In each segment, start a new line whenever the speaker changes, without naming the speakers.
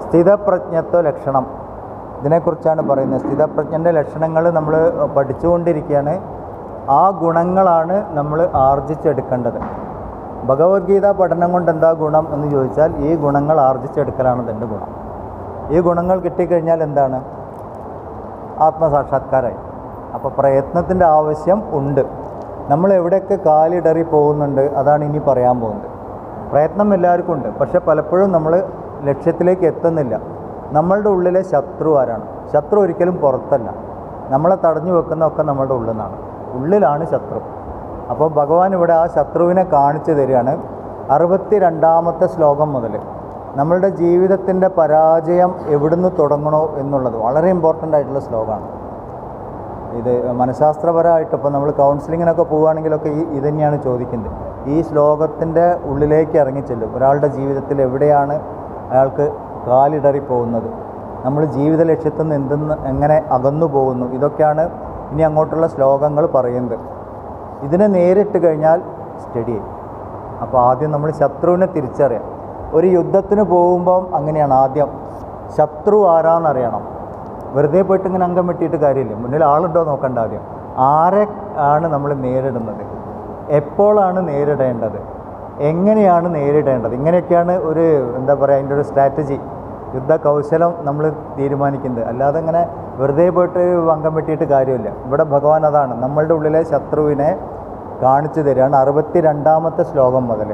സ്ഥിതപ്രജ്ഞത്വ ലക്ഷണം ഇതിനെക്കുറിച്ചാണ് പറയുന്നത് സ്ഥിതപ്രജ്ഞൻ്റെ ലക്ഷണങ്ങൾ നമ്മൾ പഠിച്ചുകൊണ്ടിരിക്കുകയാണ് ആ ഗുണങ്ങളാണ് നമ്മൾ ആർജിച്ചെടുക്കേണ്ടത് ഭഗവത്ഗീത പഠനം കൊണ്ട് എന്താ ഗുണം എന്ന് ചോദിച്ചാൽ ഈ ഗുണങ്ങൾ ആർജിച്ചെടുക്കലാണ് ഇതിൻ്റെ ഗുണം ഈ ഗുണങ്ങൾ കിട്ടിക്കഴിഞ്ഞാൽ എന്താണ് ആത്മസാക്ഷാത്കാരമായി അപ്പോൾ പ്രയത്നത്തിൻ്റെ ആവശ്യം ഉണ്ട് നമ്മൾ എവിടെയൊക്കെ കാലിടറി പോകുന്നുണ്ട് അതാണ് ഇനി പറയാൻ പോകുന്നത് പ്രയത്നം എല്ലാവർക്കും ഉണ്ട് പക്ഷെ പലപ്പോഴും നമ്മൾ ലക്ഷ്യത്തിലേക്ക് എത്തുന്നില്ല നമ്മളുടെ ഉള്ളിലെ ശത്രു ആരാണ് ശത്രു ഒരിക്കലും പുറത്തല്ല നമ്മളെ തടഞ്ഞു വെക്കുന്നതൊക്കെ നമ്മളുടെ ഉള്ളിൽ നിന്നാണ് ഉള്ളിലാണ് ശത്രു അപ്പോൾ ഭഗവാൻ ഇവിടെ ആ ശത്രുവിനെ കാണിച്ചു തരികയാണ് അറുപത്തി രണ്ടാമത്തെ ശ്ലോകം മുതൽ നമ്മളുടെ ജീവിതത്തിൻ്റെ പരാജയം എവിടുന്ന് തുടങ്ങണോ എന്നുള്ളത് വളരെ ഇമ്പോർട്ടൻ്റ് ആയിട്ടുള്ള ശ്ലോകമാണ് ഇത് മനഃശാസ്ത്രപരമായിട്ട് ഇപ്പോൾ നമ്മൾ കൗൺസിലിങ്ങിനൊക്കെ പോവുകയാണെങ്കിലൊക്കെ ഈ ഇത് തന്നെയാണ് ചോദിക്കുന്നത് ഈ ശ്ലോകത്തിൻ്റെ ഉള്ളിലേക്ക് ഇറങ്ങിച്ചെല്ലും ഒരാളുടെ ജീവിതത്തിൽ എവിടെയാണ് അയാൾക്ക് കാലിടറി പോകുന്നത് നമ്മൾ ജീവിത ലക്ഷ്യത്തിൽ നിന്ന് എന്തെന്ന് എങ്ങനെ അകന്നു പോകുന്നു ഇതൊക്കെയാണ് ഇനി അങ്ങോട്ടുള്ള ശ്ലോകങ്ങൾ പറയുന്നത് ഇതിനെ നേരിട്ട് കഴിഞ്ഞാൽ സ്റ്റഡി അപ്പോൾ ആദ്യം നമ്മൾ ശത്രുവിനെ തിരിച്ചറിയാം ഒരു യുദ്ധത്തിന് പോകുമ്പം അങ്ങനെയാണ് ആദ്യം ശത്രു ആരാന്നറിയണം വെറുതെ പോയിട്ട് ഇങ്ങനെ അംഗം വെട്ടിയിട്ട് കാര്യമില്ല മുന്നിൽ ആളുണ്ടോ നോക്കണ്ട ആദ്യം ആരെ ആണ് നമ്മൾ നേരിടുന്നത് എപ്പോഴാണ് നേരിടേണ്ടത് എങ്ങനെയാണ് നേരിടേണ്ടത് ഇങ്ങനെയൊക്കെയാണ് ഒരു എന്താ പറയുക അതിൻ്റെ ഒരു സ്ട്രാറ്റജി യുദ്ധ കൗശലം നമ്മൾ തീരുമാനിക്കുന്നത് അല്ലാതെ ഇങ്ങനെ വെറുതെ പോയിട്ട് അംഗം വെട്ടിയിട്ട് കാര്യമില്ല ഇവിടെ ഭഗവാൻ അതാണ് നമ്മളുടെ ഉള്ളിലെ ശത്രുവിനെ കാണിച്ചു തരികയാണ് അറുപത്തി രണ്ടാമത്തെ ശ്ലോകം മുതൽ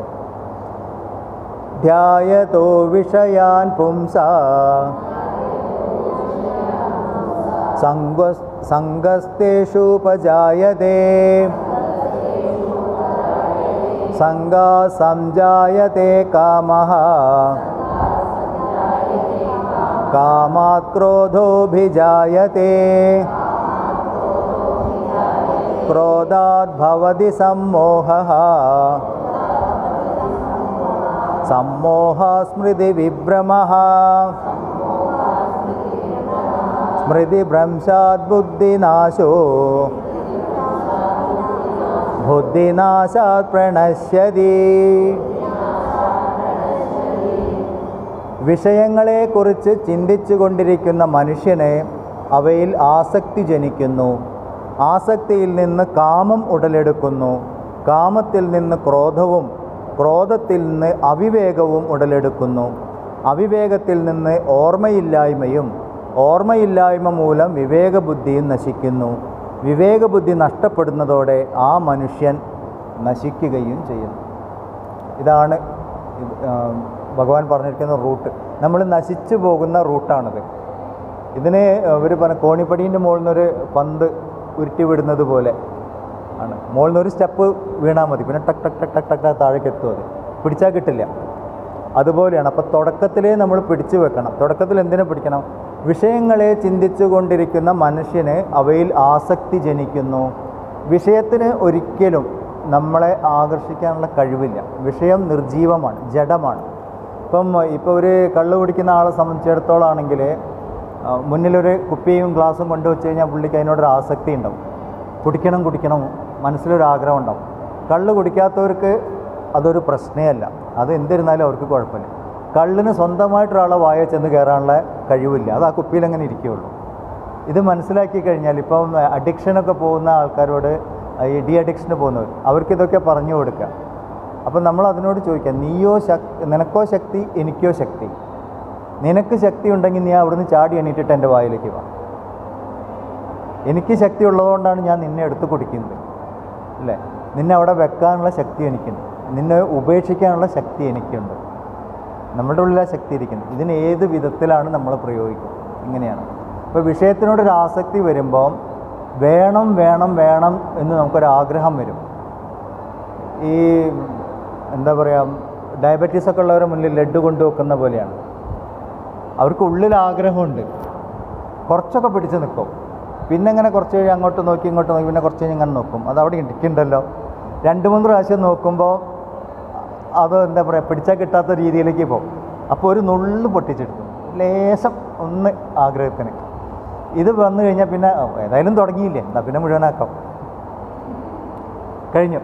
ധ്യായതോ വിഷയാൻ പുംസ സംഗ സംഗസ്തേഷുപജായതേ സംഗാ സംജായത്തെ കാമഃ കാമാത് ക്രോധോഭിജായത്തെ ക്രോധാത് ഭവതി സമ്മോഹः സമ്മോഹ സ്മൃതി വിഭ്രമः സ്മൃതിഭ്രംശാത് ബുദ്ധിനാശോ ബുദ്ധിനാശാത് പ്രണശ്യതി വിഷയങ്ങളെക്കുറിച്ച് ചിന്തിച്ചു കൊണ്ടിരിക്കുന്ന മനുഷ്യനെ അവയിൽ ആസക്തി ജനിക്കുന്നു ആസക്തിയിൽ നിന്ന് കാമം ഉടലെടുക്കുന്നു കാമത്തിൽ നിന്ന് ക്രോധവും ക്രോധത്തിൽ നിന്ന് അവിവേകവും ഉടലെടുക്കുന്നു അവിവേകത്തിൽ നിന്ന് ഓർമ്മയില്ലായ്മയും ഓർമ്മയില്ലായ്മ മൂലം വിവേകബുദ്ധിയും നശിക്കുന്നു വിവേകബുദ്ധി നഷ്ടപ്പെടുന്നതോടെ ആ മനുഷ്യൻ നശിക്കുകയും ചെയ്യുന്നു ഇതാണ് ഇത്, ആ, ഭഗവാൻ പറഞ്ഞിരിക്കുന്ന റൂട്ട് നമ്മൾ നശിച്ചു പോകുന്ന റൂട്ടാണിത് ഇതിന് ഇവർ പറഞ്ഞ കോണിപ്പടീൻ്റെ മുകളിൽ നിന്നൊരു പന്ത് ഉരുട്ടി വിടുന്നത് പോലെ ആണ് മുകളിൽ നിന്ന് ഒരു സ്റ്റെപ്പ് വീണാൽ മതി പിന്നെ ടക്ക് ടക്ക് ടക്ക് ടക്ക് ടക്ക് താഴേക്ക് എത്തും അത് പിടിച്ചാൽ കിട്ടില്ല അതുപോലെയാണ് അപ്പോൾ തുടക്കത്തിലേ നമ്മൾ പിടിച്ചു വെക്കണം തുടക്കത്തിൽ എന്തിനു പിടിക്കണം വിഷയങ്ങളെ ചിന്തിച്ചു കൊണ്ടിരിക്കുന്ന മനുഷ്യന് അവയിൽ ആസക്തി ജനിക്കുന്നു വിഷയത്തിന് ഒരിക്കലും നമ്മളെ ആകർഷിക്കാനുള്ള കഴിവില്ല വിഷയം നിർജീവമാണ് ജഡമാണ് ഇപ്പം ഇപ്പോൾ ഒരു കള്ള് കുടിക്കുന്ന ആളെ സംബന്ധിച്ചിടത്തോളം ആണെങ്കിൽ ആ, മുന്നിലൊരു കുപ്പിയും ഗ്ലാസും കൊണ്ടുവച്ച് കഴിഞ്ഞാൽ പുള്ളിക്ക് അതിനോടൊരു ആസക്തി ഉണ്ടാവും കുടിക്കണം കുടിക്കണം മനസ്സിലൊരു ആഗ്രഹം ഉണ്ടാവും കള്ള് കുടിക്കാത്തവർക്ക് അതൊരു പ്രശ്നമല്ല അത് എന്തിരുന്നാലും അവർക്ക് കുഴപ്പമില്ല കള്ളിന് സ്വന്തമായിട്ടൊരാളെ വായ ചെന്ന് കയറാനുള്ള കഴിവില്ല അത് ആ കുപ്പിയിൽ അങ്ങനെ ഇരിക്കുകയുള്ളൂ ഇത് മനസ്സിലാക്കി കഴിഞ്ഞാൽ ഇപ്പം അഡിക്ഷനൊക്കെ പോകുന്ന ആൾക്കാരോട് ഈ ഡി അഡിക്ഷന് പോകുന്നവർ അവർക്കിതൊക്കെ പറഞ്ഞു കൊടുക്കുക അപ്പം നമ്മൾ അതിനോട് ചോദിക്കാം നീയോ ശക്തി നിനക്കോ ശക്തി എനിക്കോ ശക്തി നിനക്ക് ശക്തി ഉണ്ടെങ്കിൽ നീ അവിടുന്ന് ചാടി എണീറ്റിട്ട് എൻ്റെ വായിലേക്ക് വാ എനിക്ക് ശക്തി ഉള്ളതുകൊണ്ടാണ് ഞാൻ നിന്നെ എടുത്ത് കുടിക്കുന്നത് അല്ലേ നിന്നെ അവിടെ വെക്കാനുള്ള ശക്തി എനിക്കുണ്ട് നിന്നെ ഉപേക്ഷിക്കാനുള്ള ശക്തി എനിക്കുണ്ട് നമ്മുടെ ഉള്ളിൽ ആ ശക്തി ഇരിക്കുന്നത് ഇതിന് ഏത് വിധത്തിലാണ് നമ്മൾ പ്രയോഗിക്കുക ഇങ്ങനെയാണ് ഇപ്പോൾ വിഷയത്തിനോടൊരു ആസക്തി വരുമ്പോൾ വേണം വേണം വേണം എന്ന് നമുക്കൊരാഗ്രഹം വരും ഈ എന്താ പറയുക ഡയബറ്റീസ് ഒക്കെ ഉള്ളവരുടെ മുന്നിൽ ലഡ്ഡു കൊണ്ടുവെക്കുന്ന പോലെയാണ് അവർക്ക് ഉള്ളിൽ ആഗ്രഹമുണ്ട് കുറച്ചൊക്കെ പിടിച്ച് നിൽക്കും പിന്നെ ഇങ്ങനെ കുറച്ച് കഴിഞ്ഞ് അങ്ങോട്ട് നോക്കി ഇങ്ങോട്ട് നോക്കി പിന്നെ കുറച്ച് കഴിഞ്ഞ് ഇങ്ങനെ നോക്കും അത് അവിടെ ഇരിക്കുന്നുണ്ടല്ലോ രണ്ട് മൂന്ന് പ്രാവശ്യം നോക്കുമ്പോൾ അത് എന്താ പറയുക പിടിച്ചാൽ കിട്ടാത്ത രീതിയിലേക്ക് പോകും അപ്പോൾ ഒരു നുള്ളു പൊട്ടിച്ചെടുക്കും ലേശം ഒന്ന് ആഗ്രഹത്തിന് ഇത് വന്നു കഴിഞ്ഞാൽ പിന്നെ ഓ, ഏതായാലും തുടങ്ങിയില്ലേ എന്താ പിന്നെ മുഴുവനാക്കാം കഴിഞ്ഞു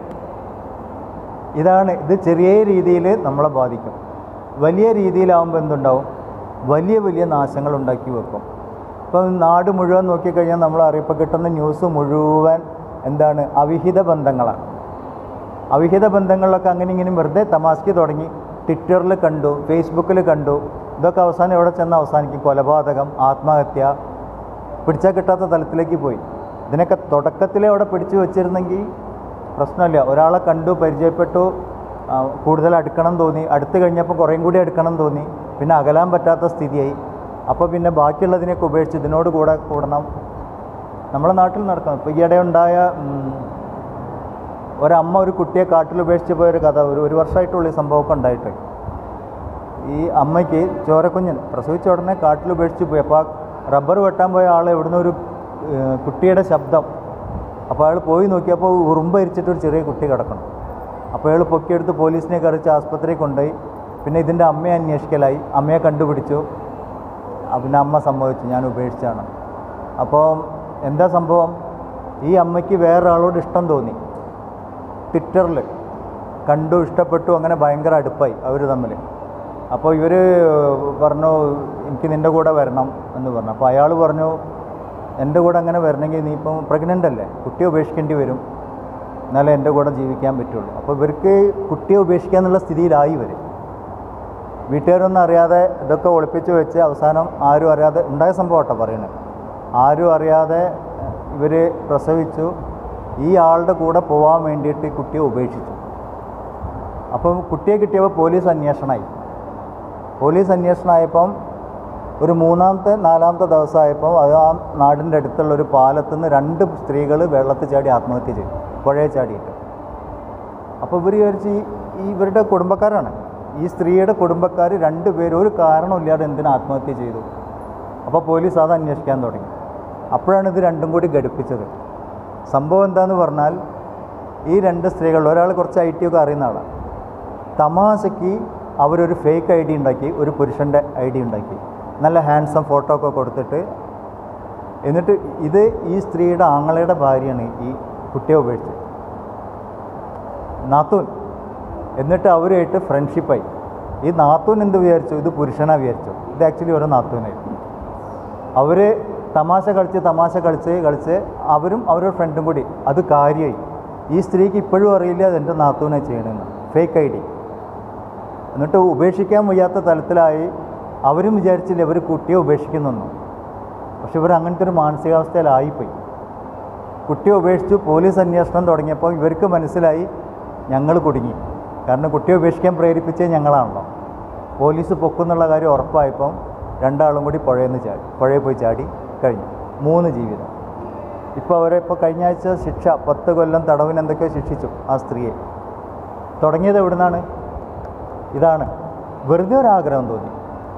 ഇതാണ് ഇത് ചെറിയ രീതിയിൽ നമ്മളെ ബാധിക്കും വലിയ രീതിയിലാവുമ്പോൾ എന്തുണ്ടാവും വലിയ വലിയ നാശങ്ങൾ ഉണ്ടാക്കി വെക്കും ഇപ്പം നാട് മുഴുവൻ നോക്കിക്കഴിഞ്ഞാൽ നമ്മൾ അറിയപ്പോൾ കിട്ടുന്ന ന്യൂസ് മുഴുവൻ എന്താണ് അവിഹിത ബന്ധങ്ങളാണ് അവിഹിത ബന്ധങ്ങളിലൊക്കെ അങ്ങനെ ഇങ്ങനെ വെറുതെ തമാശക്ക് തുടങ്ങി ട്വിറ്ററിൽ കണ്ടു ഫേസ്ബുക്കിൽ കണ്ടു ഇതൊക്കെ അവസാനം എവിടെ ചെന്ന് അവസാനിക്കും കൊലപാതകം ആത്മഹത്യ പിടിച്ചാൽ കിട്ടാത്ത തലത്തിലേക്ക് പോയി ഇതിനൊക്കെ തുടക്കത്തിലേ അവിടെ പിടിച്ചു വെച്ചിരുന്നെങ്കിൽ പ്രശ്നമില്ല ഒരാളെ കണ്ടു പരിചയപ്പെട്ടു ആ, കൂടുതൽ അടുക്കണം തോന്നി അടുത്ത് കഴിഞ്ഞപ്പോൾ കുറേയും കൂടി അടുക്കണം തോന്നി പിന്നെ അകലാൻ പറ്റാത്ത സ്ഥിതിയായി അപ്പോൾ പിന്നെ ബാക്കിയുള്ളതിനെയൊക്കെ ഉപേക്ഷിച്ച് ഇതിനോട് കൂടെ കൂടണം നമ്മുടെ നാട്ടിൽ നടക്കണം ഇപ്പോൾ ഈയിടെ ഉണ്ടായ ഉം, ഒരമ്മ ഒരു കുട്ടിയെ കാട്ടിൽ ഉപേക്ഷിച്ച് പോയൊരു കഥ ഒരു ഒരു വർഷമായിട്ടുള്ള ഈ സംഭവമൊക്കെ ഉണ്ടായിട്ട് ഈ അമ്മയ്ക്ക് ചോരക്കുഞ്ഞൻ പ്രസവിച്ച ഉടനെ കാട്ടിൽ ഉപേക്ഷിച്ച് പോയി അപ്പോൾ ആ റബ്ബർ വെട്ടാൻ പോയ ആൾ എവിടുന്ന് ഒരു ഏഹ്, കുട്ടിയുടെ ശബ്ദം അപ്പോൾ അയാൾ പോയി നോക്കിയപ്പോൾ ഉറുമ്പ് അരിച്ചിട്ട് ഒരു ചെറിയ കുട്ടി കിടക്കണം അപ്പോൾ അയാൾ പൊക്കിയെടുത്ത് പോലീസിനെ കറിച്ച് ആസ്പത്രിയിൽ കൊണ്ടുപോയി പിന്നെ ഇതിൻ്റെ അമ്മയെ അന്വേഷിക്കലായി അമ്മയെ കണ്ടുപിടിച്ചു ആ, പിന്നെ അമ്മ സമ്മതിച്ചു ഞാൻ ഉപേക്ഷിച്ചാണ് അപ്പോൾ എന്താ സംഭവം ഈ അമ്മയ്ക്ക് വേറൊരാളോട് ഇഷ്ടം തോന്നി ട്വിറ്ററിൽ കണ്ടു ഇഷ്ടപ്പെട്ടു അങ്ങനെ ഭയങ്കര അടുപ്പായി അവർ തമ്മിൽ അപ്പോൾ ഇവർ പറഞ്ഞു എനിക്ക് നിൻ്റെ കൂടെ വരണം എന്ന് പറഞ്ഞു അപ്പോൾ അയാൾ പറഞ്ഞു എൻ്റെ കൂടെ അങ്ങനെ വരണമെങ്കിൽ നീ ഇപ്പം പ്രഗ്നൻ്റ് അല്ലേ കുട്ടിയെ ഉപേക്ഷിക്കേണ്ടി വരും എന്നാലേ എൻ്റെ കൂടെ ജീവിക്കാൻ പറ്റുള്ളൂ അപ്പോൾ ഇവർക്ക് കുട്ടിയെ ഉപേക്ഷിക്കുക എന്നുള്ള സ്ഥിതിയിലായി ഇവർ വീട്ടുകാരൊന്നും അറിയാതെ ഇതൊക്കെ ഒളിപ്പിച്ച് വെച്ച് അവസാനം ആരും അറിയാതെ ഉണ്ടായ സംഭവം കേട്ടോ പറയണത് ആരും അറിയാതെ ഇവർ പ്രസവിച്ചു ഈ ആളുടെ കൂടെ പോകാൻ വേണ്ടിയിട്ട് ഈ കുട്ടിയെ ഉപേക്ഷിച്ചു അപ്പം കുട്ടിയെ കിട്ടിയപ്പോൾ പോലീസ് അന്വേഷണമായി പോലീസ് അന്വേഷണമായപ്പം ഒരു മൂന്നാമത്തെ നാലാമത്തെ ദിവസമായപ്പോൾ അത് ആ നാടിൻ്റെ അടുത്തുള്ള ഒരു പാലത്തു നിന്ന് രണ്ട് സ്ത്രീകൾ വെള്ളത്തിൽ ചാടി ആത്മഹത്യ ചെയ്തു പുഴയെ ചാടിയിട്ട് അപ്പോൾ ഇവർ വിചാരിച്ച് ഈ ഈ ഇവരുടെ കുടുംബക്കാരാണ് ഈ സ്ത്രീയുടെ കുടുംബക്കാർ രണ്ടുപേരും ഒരു കാരണമില്ലാതെ എന്തിനാ ആത്മഹത്യ ചെയ്തു അപ്പോൾ പോലീസ് അത് അന്വേഷിക്കാൻ തുടങ്ങി അപ്പോഴാണ് ഇത് രണ്ടും കൂടി ഘടിപ്പിച്ചത് സംഭവം എന്താന്ന് പറഞ്ഞാൽ ഈ രണ്ട് സ്ത്രീകൾ ഒരാൾ കുറച്ച് ഐ ടി ഒക്കെ അറിയുന്ന ആളാണ് തമാശയ്ക്ക് അവരൊരു ഫേക്ക് ഐ ഡി ഉണ്ടാക്കി ഒരു പുരുഷൻ്റെ ഐ ഡി ഉണ്ടാക്കി നല്ല ഹാൻഡ്സം ഫോട്ടോ ഒക്കെ കൊടുത്തിട്ട് എന്നിട്ട് ഇത് ഈ സ്ത്രീയുടെ ആങ്ങളയുടെ ഭാര്യയാണ് ഈ കുട്ടിയെ ഉപേക്ഷിച്ചത് നാത്തൂൻ എന്നിട്ട് അവരുമായിട്ട് ഫ്രണ്ട്ഷിപ്പായി ഈ നാത്തൂൻ എന്ത് വിചാരിച്ചു ഇത് പുരുഷനാ വിചാരിച്ചു ഇത് ആക്ച്വലി ഒരു നാത്തൂനായിരുന്നു അവർ തമാശ കളിച്ച് തമാശ കളിച്ച് കളിച്ച് അവരും അവരുടെ ഫ്രണ്ടും കൂടി അത് കാര്യമായി ഈ സ്ത്രീക്ക് ഇപ്പോഴും അറിയില്ല അതെൻ്റെ നാത്തൂനെ ചെയ്യണമെന്ന് ഫേക്ക് ഐ ഡി എന്നിട്ട് ഉപേക്ഷിക്കാൻ വയ്യാത്ത തലത്തിലായി അവരും വിചാരിച്ചില്ല ഇവർ കുട്ടിയെ ഉപേക്ഷിക്കുന്നെന്നും പക്ഷെ ഇവർ അങ്ങനത്തെ ഒരു മാനസികാവസ്ഥയിലായിപ്പോയി കുട്ടിയെ ഉപേക്ഷിച്ചു പോലീസ് അന്വേഷണം തുടങ്ങിയപ്പോൾ ഇവർക്ക് മനസ്സിലായി ഞങ്ങൾ കുടുങ്ങി കാരണം കുട്ടിയെ ഉപേക്ഷിക്കാൻ പ്രേരിപ്പിച്ചത് ഞങ്ങളാണല്ലോ പോലീസ് പൊക്കുന്നുള്ള കാര്യം ഉറപ്പായപ്പം രണ്ടാളും കൂടി പുഴയിൽ നിന്ന് ചാടി പുഴയിൽ പോയി ചാടി കഴിഞ്ഞു മൂന്ന് ജീവിതം ഇപ്പോൾ അവരെ ഇപ്പോൾ കഴിഞ്ഞ ആഴ്ച ശിക്ഷ പത്ത് കൊല്ലം തടവിന് എന്തൊക്കെയോ ശിക്ഷിച്ചു ആ സ്ത്രീയെ തുടങ്ങിയത് എവിടുന്നാണ് ഇതാണ് വെറുതെ ഒരു ആഗ്രഹം തോന്നി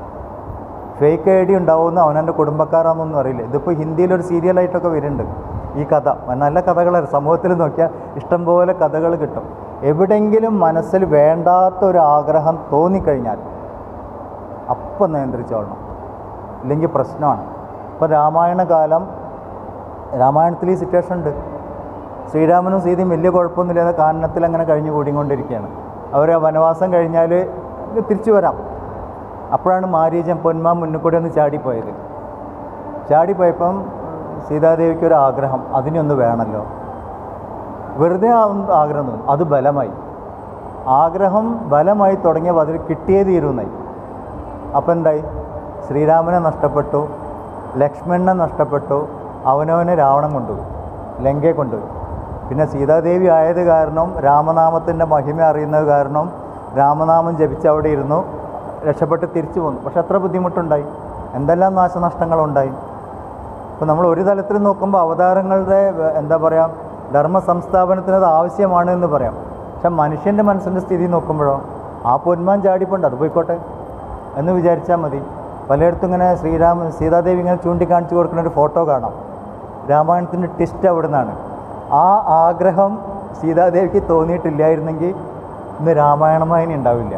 ഫേക്ക് ഐ ഡി ഉണ്ടാവുമെന്ന് അവനെൻ്റെ കുടുംബക്കാരാണെന്നൊന്നും അറിയില്ല ഇതിപ്പോൾ ഹിന്ദിയിലൊരു സീരിയലായിട്ടൊക്കെ വരുന്നുണ്ട് ഈ കഥ നല്ല കഥകളാണ് സമൂഹത്തിൽ നോക്കിയാൽ ഇഷ്ടംപോലെ കഥകൾ കിട്ടും എവിടെയെങ്കിലും മനസ്സിൽ വേണ്ടാത്ത ഒരു ആഗ്രഹം തോന്നിക്കഴിഞ്ഞാൽ അപ്പം നിയന്ത്രിച്ചോളണം ഇല്ലെങ്കിൽ പ്രശ്നമാണ് ഇപ്പോൾ രാമായണ കാലം രാമായണത്തിൽ ഈ സിറ്റുവേഷൻ ഉണ്ട് ശ്രീരാമനും സീതയും വലിയ കുഴപ്പമൊന്നുമില്ലാതെ കാനനത്തിൽ അങ്ങനെ കഴിഞ്ഞു കൂടിക്കൊണ്ടിരിക്കുകയാണ് അവർ വനവാസം കഴിഞ്ഞാൽ തിരിച്ചു വരാം അപ്പോഴാണ് മാരീജൻ പൊന്മാൻ മുന്നിൽ കൂടെ ഒന്ന് ചാടിപ്പോയത് ചാടിപ്പോയപ്പം സീതാദേവിക്ക് ഒരു ആഗ്രഹം അതിനൊന്ന് വേണമല്ലോ വെറുതെ ആ ഒന്ന് ആഗ്രഹം തോന്നി അത് ബലമായി ആഗ്രഹം ബലമായി തുടങ്ങിയപ്പോൾ അതിൽ കിട്ടിയേ തീരുന്നായി അപ്പം എന്തായി ശ്രീരാമനെ നഷ്ടപ്പെട്ടു ലക്ഷ്മണനെ നഷ്ടപ്പെട്ടു അവനവനെ രാവണൻ കൊണ്ടുപോയി ലങ്കയെ കൊണ്ടുപോയി പിന്നെ സീതാദേവി ആയത് കാരണം രാമനാമത്തിൻ്റെ മഹിമ അറിയുന്നത് കാരണം രാമനാമം ജപിച്ച് അവിടെ ഇരുന്നു രക്ഷപ്പെട്ട് തിരിച്ചു പോന്നു പക്ഷെ എത്ര ബുദ്ധിമുട്ടുണ്ടായി എന്തെല്ലാം നാശനഷ്ടങ്ങളുണ്ടായി ഇപ്പോൾ നമ്മൾ ഒരു തലത്തിൽ നോക്കുമ്പോൾ അവതാരങ്ങളുടെ വ- എന്താ പറയുക ധർമ്മ സംസ്ഥാപനത്തിന് അത് ആവശ്യമാണ് എന്ന് പറയാം പക്ഷെ മനുഷ്യൻ്റെ മനസ്സിൻ്റെ സ്ഥിതി നോക്കുമ്പോഴോ ആ പൊന്മാൻ ചാടിപ്പോണ്ട് അത് പോയിക്കോട്ടെ എന്ന് വിചാരിച്ചാൽ മതി പലയിടത്തും ഇങ്ങനെ ശ്രീരാമ സീതാദേവി ഇങ്ങനെ ചൂണ്ടിക്കാണിച്ചു കൊടുക്കുന്ന ഒരു ഫോട്ടോ കാണാം രാമായണത്തിൻ്റെ ടിസ്റ്റ് അവിടെ നിന്നാണ് ആ ആഗ്രഹം സീതാദേവിക്ക് തോന്നിയിട്ടില്ലായിരുന്നെങ്കിൽ ഇന്ന് രാമായണമായിനി ഉണ്ടാവില്ല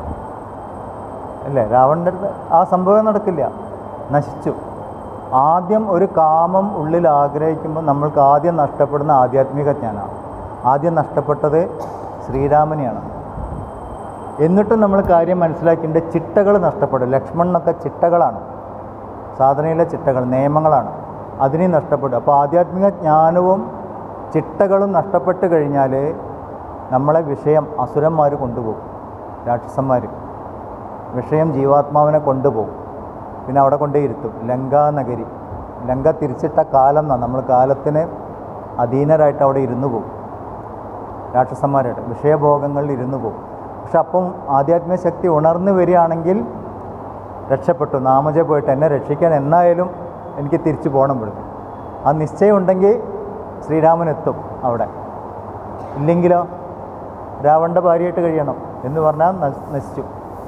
അല്ലേ രാവണൻ്റെ അടുത്ത് ആ സംഭവം നടക്കില്ല നശിച്ചു ആദ്യം ഒരു കാമം ഉള്ളിൽ ആഗ്രഹിക്കുമ്പോൾ നമ്മൾക്ക് ആദ്യം നഷ്ടപ്പെടുന്ന ആധ്യാത്മിക ജ്ഞാനമാണ് ആദ്യം നഷ്ടപ്പെട്ടത് ശ്രീരാമനെയാണ് എന്നിട്ടും നമ്മൾ കാര്യം മനസ്സിലാക്കിയിട്ട് ചിട്ടകൾ നഷ്ടപ്പെടും ലക്ഷ്മണനൊക്കെ ചിട്ടകളാണ് സാധനയിലെ ചിട്ടകൾ നിയമങ്ങളാണ് അതിനെ നഷ്ടപ്പെടും അപ്പോൾ ആധ്യാത്മിക ജ്ഞാനവും ചിട്ടകളും നഷ്ടപ്പെട്ട് കഴിഞ്ഞാൽ നമ്മളെ വിഷയം അസുരന്മാർ കൊണ്ടുപോകും രാക്ഷസന്മാർ വിഷയം ജീവാത്മാവിനെ കൊണ്ടുപോകും പിന്നെ അവിടെ കൊണ്ടേ ഇരുത്തും ലങ്കാനഗരി ലങ്ക തിരിച്ചിട്ട കാലം എന്നാണ് നമ്മൾ കാലത്തിന് അധീനരായിട്ട് അവിടെ ഇരുന്നു പോകും രാക്ഷസന്മാരായിട്ട് വിഷയഭോഗങ്ങളിൽ ഇരുന്നു പോകും പക്ഷെ അപ്പം ആധ്യാത്മിക ശക്തി ഉണർന്നു വരികയാണെങ്കിൽ രക്ഷപ്പെട്ടു നാമജ പോയിട്ട് എന്നെ രക്ഷിക്കാൻ എന്നായാലും എനിക്ക് തിരിച്ചു പോകണം ഇവിടുന്ന് ആ നിശ്ചയം ഉണ്ടെങ്കിൽ ശ്രീരാമൻ എത്തും അവിടെ ഇല്ലെങ്കിലോ രാവണൻ്റെ ഭാര്യയായിട്ട് കഴിയണം എന്ന് പറഞ്ഞാൽ നശ്- നശിച്ചു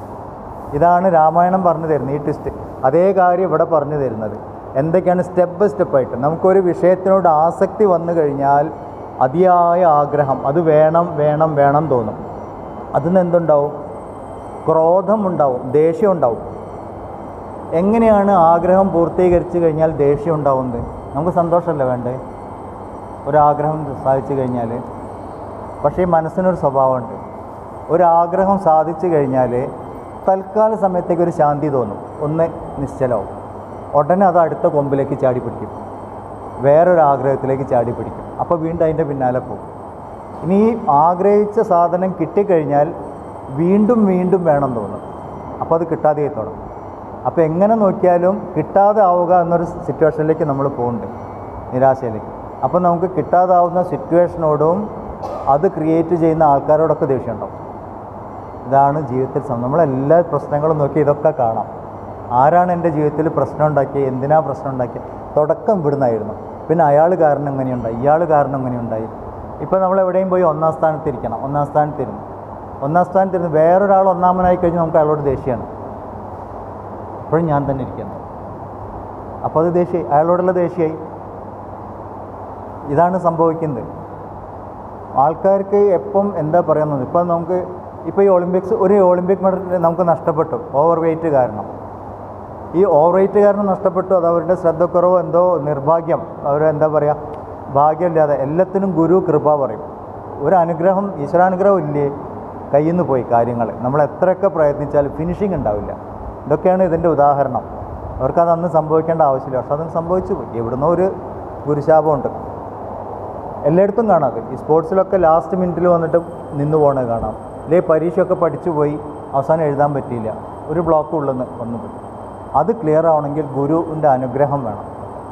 ഇതാണ് രാമായണം പറഞ്ഞു തരുന്നത് ഈ ട്വിസ്റ്റ് അതേ കാര്യം ഇവിടെ പറഞ്ഞു തരുന്നത് എന്തൊക്കെയാണ് സ്റ്റെപ്പ് ബൈ സ്റ്റെപ്പായിട്ട് നമുക്കൊരു വിഷയത്തിനോട് ആസക്തി വന്നു കഴിഞ്ഞാൽ അതിയായ ആഗ്രഹം അത് വേണം വേണം വേണം തോന്നും അതിന് എന്തുണ്ടാവും ക്രോധം ഉണ്ടാവും ദേഷ്യം ഉണ്ടാവും എങ്ങനെയാണ് ആഗ്രഹം പൂർത്തീകരിച്ചു കഴിഞ്ഞാൽ ദേഷ്യം ഉണ്ടാവുന്നത് നമുക്ക് സന്തോഷമല്ലേ വേണ്ടേ ഒരാഗ്രഹം സാധിച്ചു കഴിഞ്ഞാൽ പക്ഷേ ഈ മനസ്സിനൊരു സ്വഭാവമുണ്ട് ഒരാഗ്രഹം സാധിച്ചു കഴിഞ്ഞാൽ തൽക്കാല സമയത്തേക്ക് ഒരു ശാന്തി തോന്നും ഒന്ന് നിശ്ചലവും ഉടനെ അത് അടുത്ത കൊമ്പിലേക്ക് ചാടി പിടിക്കും വേറൊരു ആഗ്രഹത്തിലേക്ക് ചാടി പിടിക്കും അപ്പോൾ വീണ്ടും അതിൻ്റെ പിന്നാലെ പോകും ഇനി ഈ ആഗ്രഹിച്ച സാധനം കിട്ടിക്കഴിഞ്ഞാൽ വീണ്ടും വീണ്ടും വേണം തോന്നും അപ്പോൾ അത് കിട്ടാതെ തുടങ്ങും അപ്പോൾ എങ്ങനെ നോക്കിയാലും കിട്ടാതെ ആവുക എന്നൊരു സിറ്റുവേഷനിലേക്ക് നമ്മൾ പോകുന്നുണ്ട് നിരാശയിലേക്ക് അപ്പോൾ നമുക്ക് കിട്ടാതാവുന്ന സിറ്റുവേഷനോടും അത് ക്രിയേറ്റ് ചെയ്യുന്ന ആൾക്കാരോടൊക്കെ ദേഷ്യം ഉണ്ടാവും ഇതാണ് ജീവിതത്തിൽ സം- നമ്മളെല്ലാ പ്രശ്നങ്ങളും നോക്കി ഇതൊക്കെ കാണാം ആരാണ് എൻ്റെ ജീവിതത്തിൽ പ്രശ്നം ഉണ്ടാക്കിയത് എന്തിനാ പ്രശ്നം ഉണ്ടാക്കിയത് തുടക്കം ഇവിടുന്നായിരുന്നു പിന്നെ അയാൾ കാരണം എങ്ങനെയുണ്ടായി ഇയാൾ കാരണം എങ്ങനെയുണ്ടായി ഇപ്പോൾ നമ്മൾ എവിടെയും പോയി ഒന്നാം സ്ഥാനത്തിരിക്കണം ഒന്നാം സ്ഥാനത്തിരുന്നു ഒന്നാം സ്ഥാനത്തിരുന്ന് വേറൊരാൾ ഒന്നാമനായി കഴിഞ്ഞാൽ നമുക്ക് അയാളോട് ദേഷ്യമാണ് അപ്പോഴും ഞാൻ തന്നെ ഇരിക്കുന്നു അപ്പോൾ അത് ദേഷ്യമായി അയാളോടുള്ള ദേഷ്യമായി ഇതാണ് സംഭവിക്കുന്നത് ആൾക്കാർക്ക് എപ്പം എന്താ പറയുന്നത് ഇപ്പം നമുക്ക് ഇപ്പോൾ ഈ ഒളിമ്പിക്സ് ഒരു ഒളിമ്പിക് മെഡൽ നമുക്ക് നഷ്ടപ്പെട്ടു ഓവർ വെയിറ്റ് കാരണം ഈ ഓവർ വെയിറ്റ് കാരണം നഷ്ടപ്പെട്ടു അത് അവരുടെ ശ്രദ്ധക്കുറവോ എന്തോ നിർഭാഗ്യം അവർ എന്താ പറയുക ഭാഗ്യമില്ലാതെ എല്ലാത്തിനും ഗുരു കൃപ പറയും ഒരു അനുഗ്രഹം ഈശ്വരാനുഗ്രഹം ഇല്ലേ കയ്യിൽ നിന്ന് പോയി കാര്യങ്ങൾ നമ്മൾ എത്രയൊക്കെ പ്രയത്നിച്ചാലും ഫിനിഷിങ് ഉണ്ടാവില്ല ഇതൊക്കെയാണ് ഇതിൻ്റെ ഉദാഹരണം അവർക്കത് അന്ന് സംഭവിക്കേണ്ട ആവശ്യമില്ല പക്ഷെ അതൊന്ന് സംഭവിച്ചു പോയി എവിടുന്നോ ഒരു ഗുരുശാപമുണ്ട് എല്ലായിടത്തും കാണാം അത് ഈ സ്പോർട്സിലൊക്കെ ലാസ്റ്റ് മിനിറ്റിൽ വന്നിട്ട് നിന്ന് പോകണത് കാണാം ഇല്ലേ പരീക്ഷയൊക്കെ പഠിച്ചു പോയി അവസാനം എഴുതാൻ പറ്റിയില്ല ഒരു ബ്ലോക്ക് ഉള്ളെന്ന് വന്നു പോയി അത് ക്ലിയർ ആവണമെങ്കിൽ ഗുരുവിൻ്റെ അനുഗ്രഹം വേണം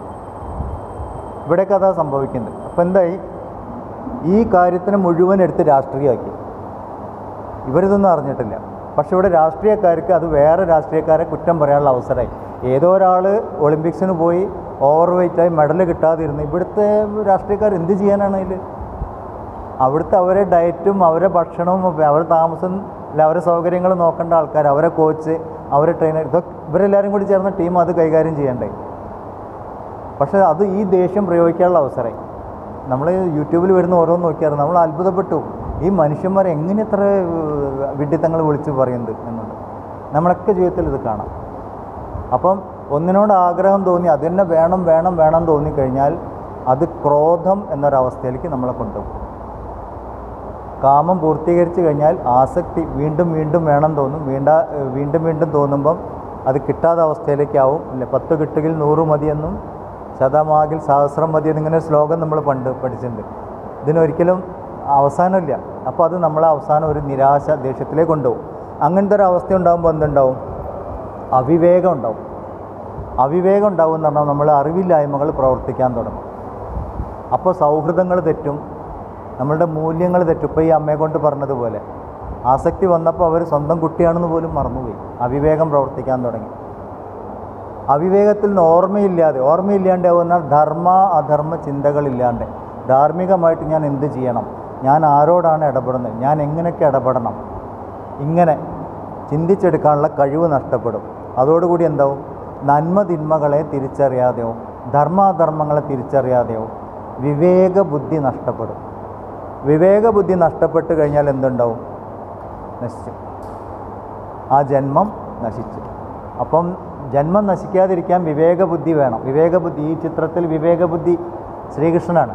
ഇവിടെയൊക്കെ അതാ സംഭവിക്കുന്നത് അപ്പോൾ എന്തായി ഈ കാര്യത്തിന് മുഴുവൻ എടുത്ത് രാഷ്ട്രീയമാക്കി ഇവരിതൊന്നും അറിഞ്ഞിട്ടില്ല പക്ഷെ ഇവിടെ രാഷ്ട്രീയക്കാർക്ക് അത് വേറെ രാഷ്ട്രീയക്കാരെ കുറ്റം പറയാനുള്ള അവസരമായി ഏതോ ഒരാൾ ഒളിമ്പിക്സിന് പോയി ഓവർ വെയിറ്റായി മെഡൽ കിട്ടാതിരുന്നു ഇവിടുത്തെ രാഷ്ട്രീയക്കാർ എന്ത് ചെയ്യാനാണ് അതിൽ അവിടുത്തെ അവരെ ഡയറ്റും അവരെ ഭക്ഷണവും അവരെ താമസം അല്ല അവരെ സൗകര്യങ്ങൾ നോക്കേണ്ട ആൾക്കാർ അവരെ കോച്ച് അവരെ ട്രെയിനർ ഇതൊക്കെ ഇവരെല്ലാവരും കൂടി ചേർന്ന ടീം അത് കൈകാര്യം ചെയ്യണ്ടേ പക്ഷേ അത് ഈ ദേഷ്യം പ്രയോഗിക്കാനുള്ള അവസരമായി നമ്മൾ യൂട്യൂബിൽ വരുന്ന ഓരോന്ന് നോക്കിയാൽ നമ്മൾ അത്ഭുതപ്പെട്ടു ഈ മനുഷ്യന്മാർ എങ്ങനെ ഇത്ര ഏഹ്, വിഡ്ഢിത്തങ്ങൾ വിളിച്ച് പറയുന്നത് എന്നുണ്ട് നമ്മളൊക്കെ ജീവിതത്തിൽ ഇത് കാണാം അപ്പം ഒന്നിനോട് ആഗ്രഹം തോന്നി അത് തന്നെ വേണം വേണം വേണം തോന്നിക്കഴിഞ്ഞാൽ അത് ക്രോധം എന്നൊരവസ്ഥയിലേക്ക് നമ്മളെ കൊണ്ടുപോകും കാമം പൂർത്തീകരിച്ചു കഴിഞ്ഞാൽ ആസക്തി വീണ്ടും വീണ്ടും വേണം തോന്നും വീണ്ട വീണ്ടും വീണ്ടും തോന്നുമ്പം അത് കിട്ടാത്ത അവസ്ഥയിലേക്കാവും ഇല്ല പത്ത് കിട്ടുകിൽ നൂറ് മതിയെന്നും ശതമാകിൽ സഹസ്രം മതി എന്നിങ്ങനെ ഒരു ശ്ലോകം നമ്മൾ പണ്ട് പഠിച്ചിട്ടുണ്ട് ഇതിനൊരിക്കലും അവസാനമില്ല അപ്പോൾ അത് നമ്മളെ അവസാനം ഒരു നിരാശ ദേഷ്യത്തിലേക്ക് കൊണ്ടുപോകും അങ്ങനത്തെ ഒരു അവസ്ഥ ഉണ്ടാകുമ്പോൾ എന്തുണ്ടാവും അവിവേകം ഉണ്ടാവും അവിവേകം ഉണ്ടാവും എന്ന് പറഞ്ഞാൽ നമ്മൾ അറിവില്ലായ്മകൾ പ്രവർത്തിക്കാൻ തുടങ്ങും അപ്പോൾ സൗഹൃദങ്ങൾ തെറ്റും നമ്മളുടെ മൂല്യങ്ങൾ തെറ്റും ഇപ്പോൾ ഈ അമ്മയെ കൊണ്ട് പറഞ്ഞതുപോലെ ആസക്തി വന്നപ്പോൾ അവർ സ്വന്തം കുട്ടിയാണെന്ന് പോലും മറന്നുപോയി അവിവേകം പ്രവർത്തിക്കാൻ തുടങ്ങി അവിവേകത്തിൽ നിന്ന് ഓർമ്മയില്ലാതെ ഓർമ്മയില്ലാണ്ടാവുന്ന ധർമ്മ അധർമ്മ ചിന്തകളില്ലാണ്ട് ധാർമ്മികമായിട്ട് ഞാൻ എന്ത് ചെയ്യണം ഞാൻ ആരോടാണ് ഇടപെടുന്നത് ഞാൻ എങ്ങനെയൊക്കെ ഇടപെടണം ഇങ്ങനെ ചിന്തിച്ചെടുക്കാനുള്ള കഴിവ് നഷ്ടപ്പെടും അതോടുകൂടി എന്താവും നന്മ തിന്മകളെ തിരിച്ചറിയാതെയോ ധർമാധർമ്മങ്ങളെ തിരിച്ചറിയാതെയോ വിവേക ബുദ്ധി നഷ്ടപ്പെടും വിവേക ബുദ്ധി നഷ്ടപ്പെട്ട് കഴിഞ്ഞാൽ എന്തുണ്ടാവും നശിച്ചു ആ ജന്മം നശിച്ചു അപ്പം ജന്മം നശിക്കാതിരിക്കാൻ വിവേകബുദ്ധി വേണം വിവേകബുദ്ധി ഈ ചിത്രത്തിൽ വിവേകബുദ്ധി ശ്രീകൃഷ്ണനാണ്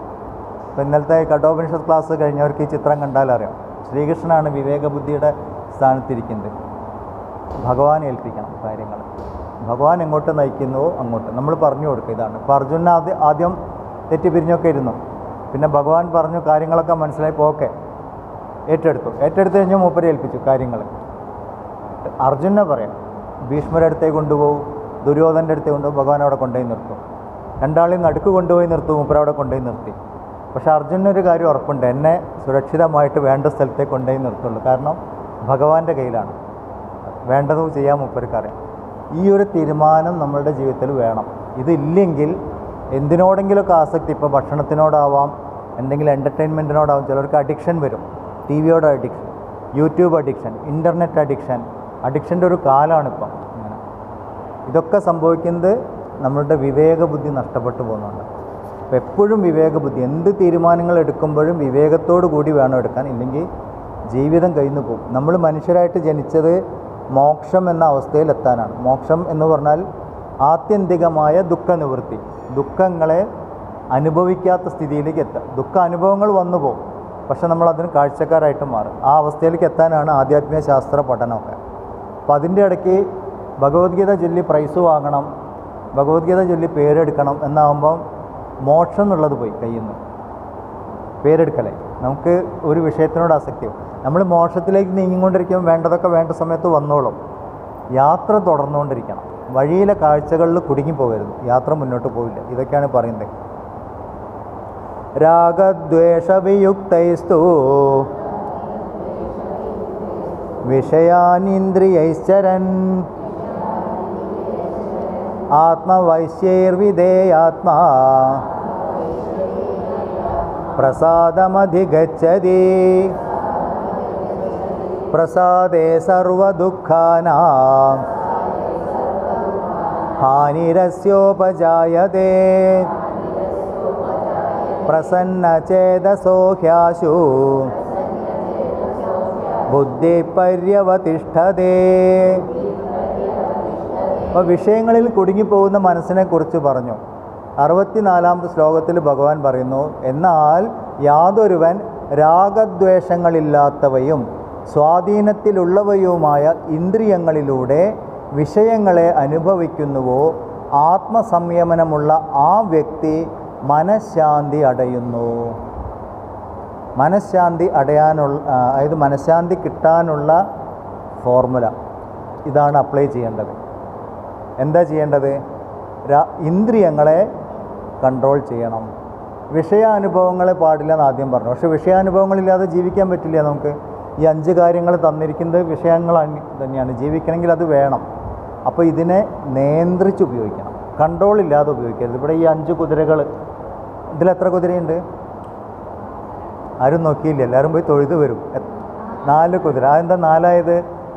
ഇപ്പം ഇന്നലത്തെ കഠോപനിഷത്ത് ക്ലാസ് കഴിഞ്ഞവർക്ക് ഈ ചിത്രം കണ്ടാൽ അറിയാം ശ്രീകൃഷ്ണനാണ് വിവേകബുദ്ധിയുടെ സ്ഥാനത്തിരിക്കുന്നത് ഭഗവാൻ ഏൽപ്പിക്കണം കാര്യങ്ങൾ ഭഗവാൻ എങ്ങോട്ട് നയിക്കുന്നുവോ അങ്ങോട്ട് നമ്മൾ പറഞ്ഞു കൊടുക്കുക ഇതാണ് ഇപ്പോൾ അർജുന ആദ്യം ആദ്യം തെറ്റിപ്പിരിഞ്ഞൊക്കെ ഇരുന്നു പിന്നെ ഭഗവാൻ പറഞ്ഞു കാര്യങ്ങളൊക്കെ മനസ്സിലായപ്പോൾ ഓക്കെ ഏറ്റെടുത്തു ഏറ്റെടുത്ത് കഴിഞ്ഞാൽ മൂപ്പരെ ഏൽപ്പിച്ചു കാര്യങ്ങൾ അർജുനെ പറയാം ഭീഷ്മരുടെ അടുത്തേക്ക് കൊണ്ടുപോകും ദുര്യോധൻ്റെ അടുത്തേക്ക് കൊണ്ടുപോകും ഭഗവാൻ അവിടെ കൊണ്ടുപോയി നിർത്തും രണ്ടാളെയും നടുക്ക് കൊണ്ടുപോയി നിർത്തും മൂപ്പര അവിടെ കൊണ്ടുപോയി നിർത്തി പക്ഷേ അർജുനൊരു കാര്യം ഉറപ്പുണ്ട് എന്നെ സുരക്ഷിതമായിട്ട് വേണ്ട സ്ഥലത്തേക്ക് കൊണ്ടുപോയി നിർത്തുള്ളൂ കാരണം ഭഗവാന്റെ കയ്യിലാണ് വേണ്ടതും ചെയ്യാൻ മൂപ്പർക്കറിയാം ഈ ഒരു തീരുമാനം നമ്മളുടെ ജീവിതത്തിൽ വേണം ഇതില്ലെങ്കിൽ എന്തിനോടെങ്കിലുമൊക്കെ ആസക്തി ഇപ്പോൾ ഭക്ഷണത്തിനോടാവാം എന്തെങ്കിലും എൻ്റർടൈൻമെൻറ്റിനോടാവും ചിലർക്ക് അഡിക്ഷൻ വരും ടി വിയോട് addiction YouTube addiction internet addiction അഡിക്ഷൻ്റെ ഒരു കാലമാണ് ഇപ്പം അങ്ങനെ ഇതൊക്കെ സംഭവിക്കുന്നത് നമ്മളുടെ വിവേക ബുദ്ധി നഷ്ടപ്പെട്ടു പോകുന്നുണ്ട് അപ്പോൾ എപ്പോഴും വിവേക ബുദ്ധി എന്ത് തീരുമാനങ്ങൾ എടുക്കുമ്പോഴും വിവേകത്തോടു കൂടി വേണം എടുക്കാൻ ഇല്ലെങ്കിൽ ജീവിതം കഴിഞ്ഞു പോകും നമ്മൾ മനുഷ്യരായിട്ട് ജനിച്ചത് മോക്ഷം എന്ന അവസ്ഥയിൽ എത്താനാണ് മോക്ഷം എന്ന് പറഞ്ഞാൽ ആത്യന്തികമായ ദുഃഖനിവൃത്തി ദുഃഖങ്ങളെ അനുഭവിക്കാത്ത സ്ഥിതിയിലേക്ക് എത്തുക ദുഃഖ അനുഭവങ്ങൾ വന്നു പോകും പക്ഷെ നമ്മൾ അതിന് കാഴ്ചക്കാരായിട്ട് മാറും ആ അവസ്ഥയിലേക്ക് എത്താനാണ് ആധ്യാത്മിക ശാസ്ത്ര പഠനമൊക്കെ അപ്പം അതിൻ്റെ ഇടയ്ക്ക് ഭഗവത്ഗീത ചൊല്ലി പ്രൈസ് വാങ്ങണം ഭഗവത്ഗീത ചൊല്ലി പേരെടുക്കണം എന്നാകുമ്പം മോക്ഷം എന്നുള്ളത് പോയി കയ്യിൽ നിന്ന് പേരെടുക്കലേ നമുക്ക് ഒരു വിഷയത്തിനോട് ആസക്തി നമ്മൾ മോക്ഷത്തിലേക്ക് നീങ്ങിക്കൊണ്ടിരിക്കുമ്പോൾ വേണ്ടതൊക്കെ വേണ്ട സമയത്ത് വന്നോളും യാത്ര തുടർന്നുകൊണ്ടിരിക്കണം വഴിയിലെ കാഴ്ചകളിൽ കുടുങ്ങിപ്പോകരുത് യാത്ര മുന്നോട്ട് പോവില്ല ഇതൊക്കെയാണ് പറയുന്നത് രാഗദ്വേഷവിയുക്തൈസ്തു വിഷയാനിന്ദ്രിയൈശ്ചരൻ ആത്മവൈശ്യൈർവിധേയാത്മാ പ്രസാദമധിഗച്ഛതി പ്രസാദേ സർവദുഃഖാനാം ഹാനിരസ്യോപജായതേ പ്രസന്നചേതസോ ഹ്യാശു ബുദ്ധിപര്യവതിഷ്ഠതേ അപ്പോൾ വിഷയങ്ങളിൽ കുടുങ്ങിപ്പോകുന്ന മനസ്സിനെ കുറിച്ച് പറഞ്ഞു അറുപത്തിനാലാമത്തെ ശ്ലോകത്തിൽ ഭഗവാൻ പറയുന്നു എന്നാൽ യാതൊരുവൻ രാഗദ്വേഷങ്ങളില്ലാത്തവയും സ്വാധീനത്തിലുള്ളവയുമായ ഇന്ദ്രിയങ്ങളിലൂടെ വിഷയങ്ങളെ അനുഭവിക്കുന്നുവോ ആത്മസംയമനമുള്ള ആ വ്യക്തി മനഃശാന്തി അടയുന്നു മനഃശാന്തി അടയാനുള്ള ആ, അതായത് മനഃശാന്തി കിട്ടാനുള്ള ഫോർമുല ഇതാണ് അപ്ലൈ ചെയ്യേണ്ടത് എന്താ ചെയ്യേണ്ടത് രാ- ഇന്ദ്രിയങ്ങളെ കൺട്രോൾ ചെയ്യണം വിഷയാനുഭവങ്ങളെ പാടില്ല എന്ന് ആദ്യം പറഞ്ഞു പക്ഷേ വിഷയാനുഭവങ്ങളില്ലാതെ ജീവിക്കാൻ പറ്റില്ല നമുക്ക് ഈ അഞ്ച് കാര്യങ്ങൾ തന്നിരിക്കുന്നത് വിഷയങ്ങൾ അനി- തന്നെയാണ് ജീവിക്കണമെങ്കിൽ അത് വേണം അപ്പോൾ ഇതിനെ നിയന്ത്രിച്ച് ഉപയോഗിക്കണം കൺട്രോൾ ഇല്ലാതെ ഉപയോഗിക്കരുത് ഇവിടെ ഈ അഞ്ച് കുതിരകൾ ഇതിലെത്ര കുതിരയുണ്ട് ആരും നോക്കിയില്ല എല്ലാവരും പോയി തൊഴുത് വരും എ- നാല് കുതിര അതെന്താ നാലായത്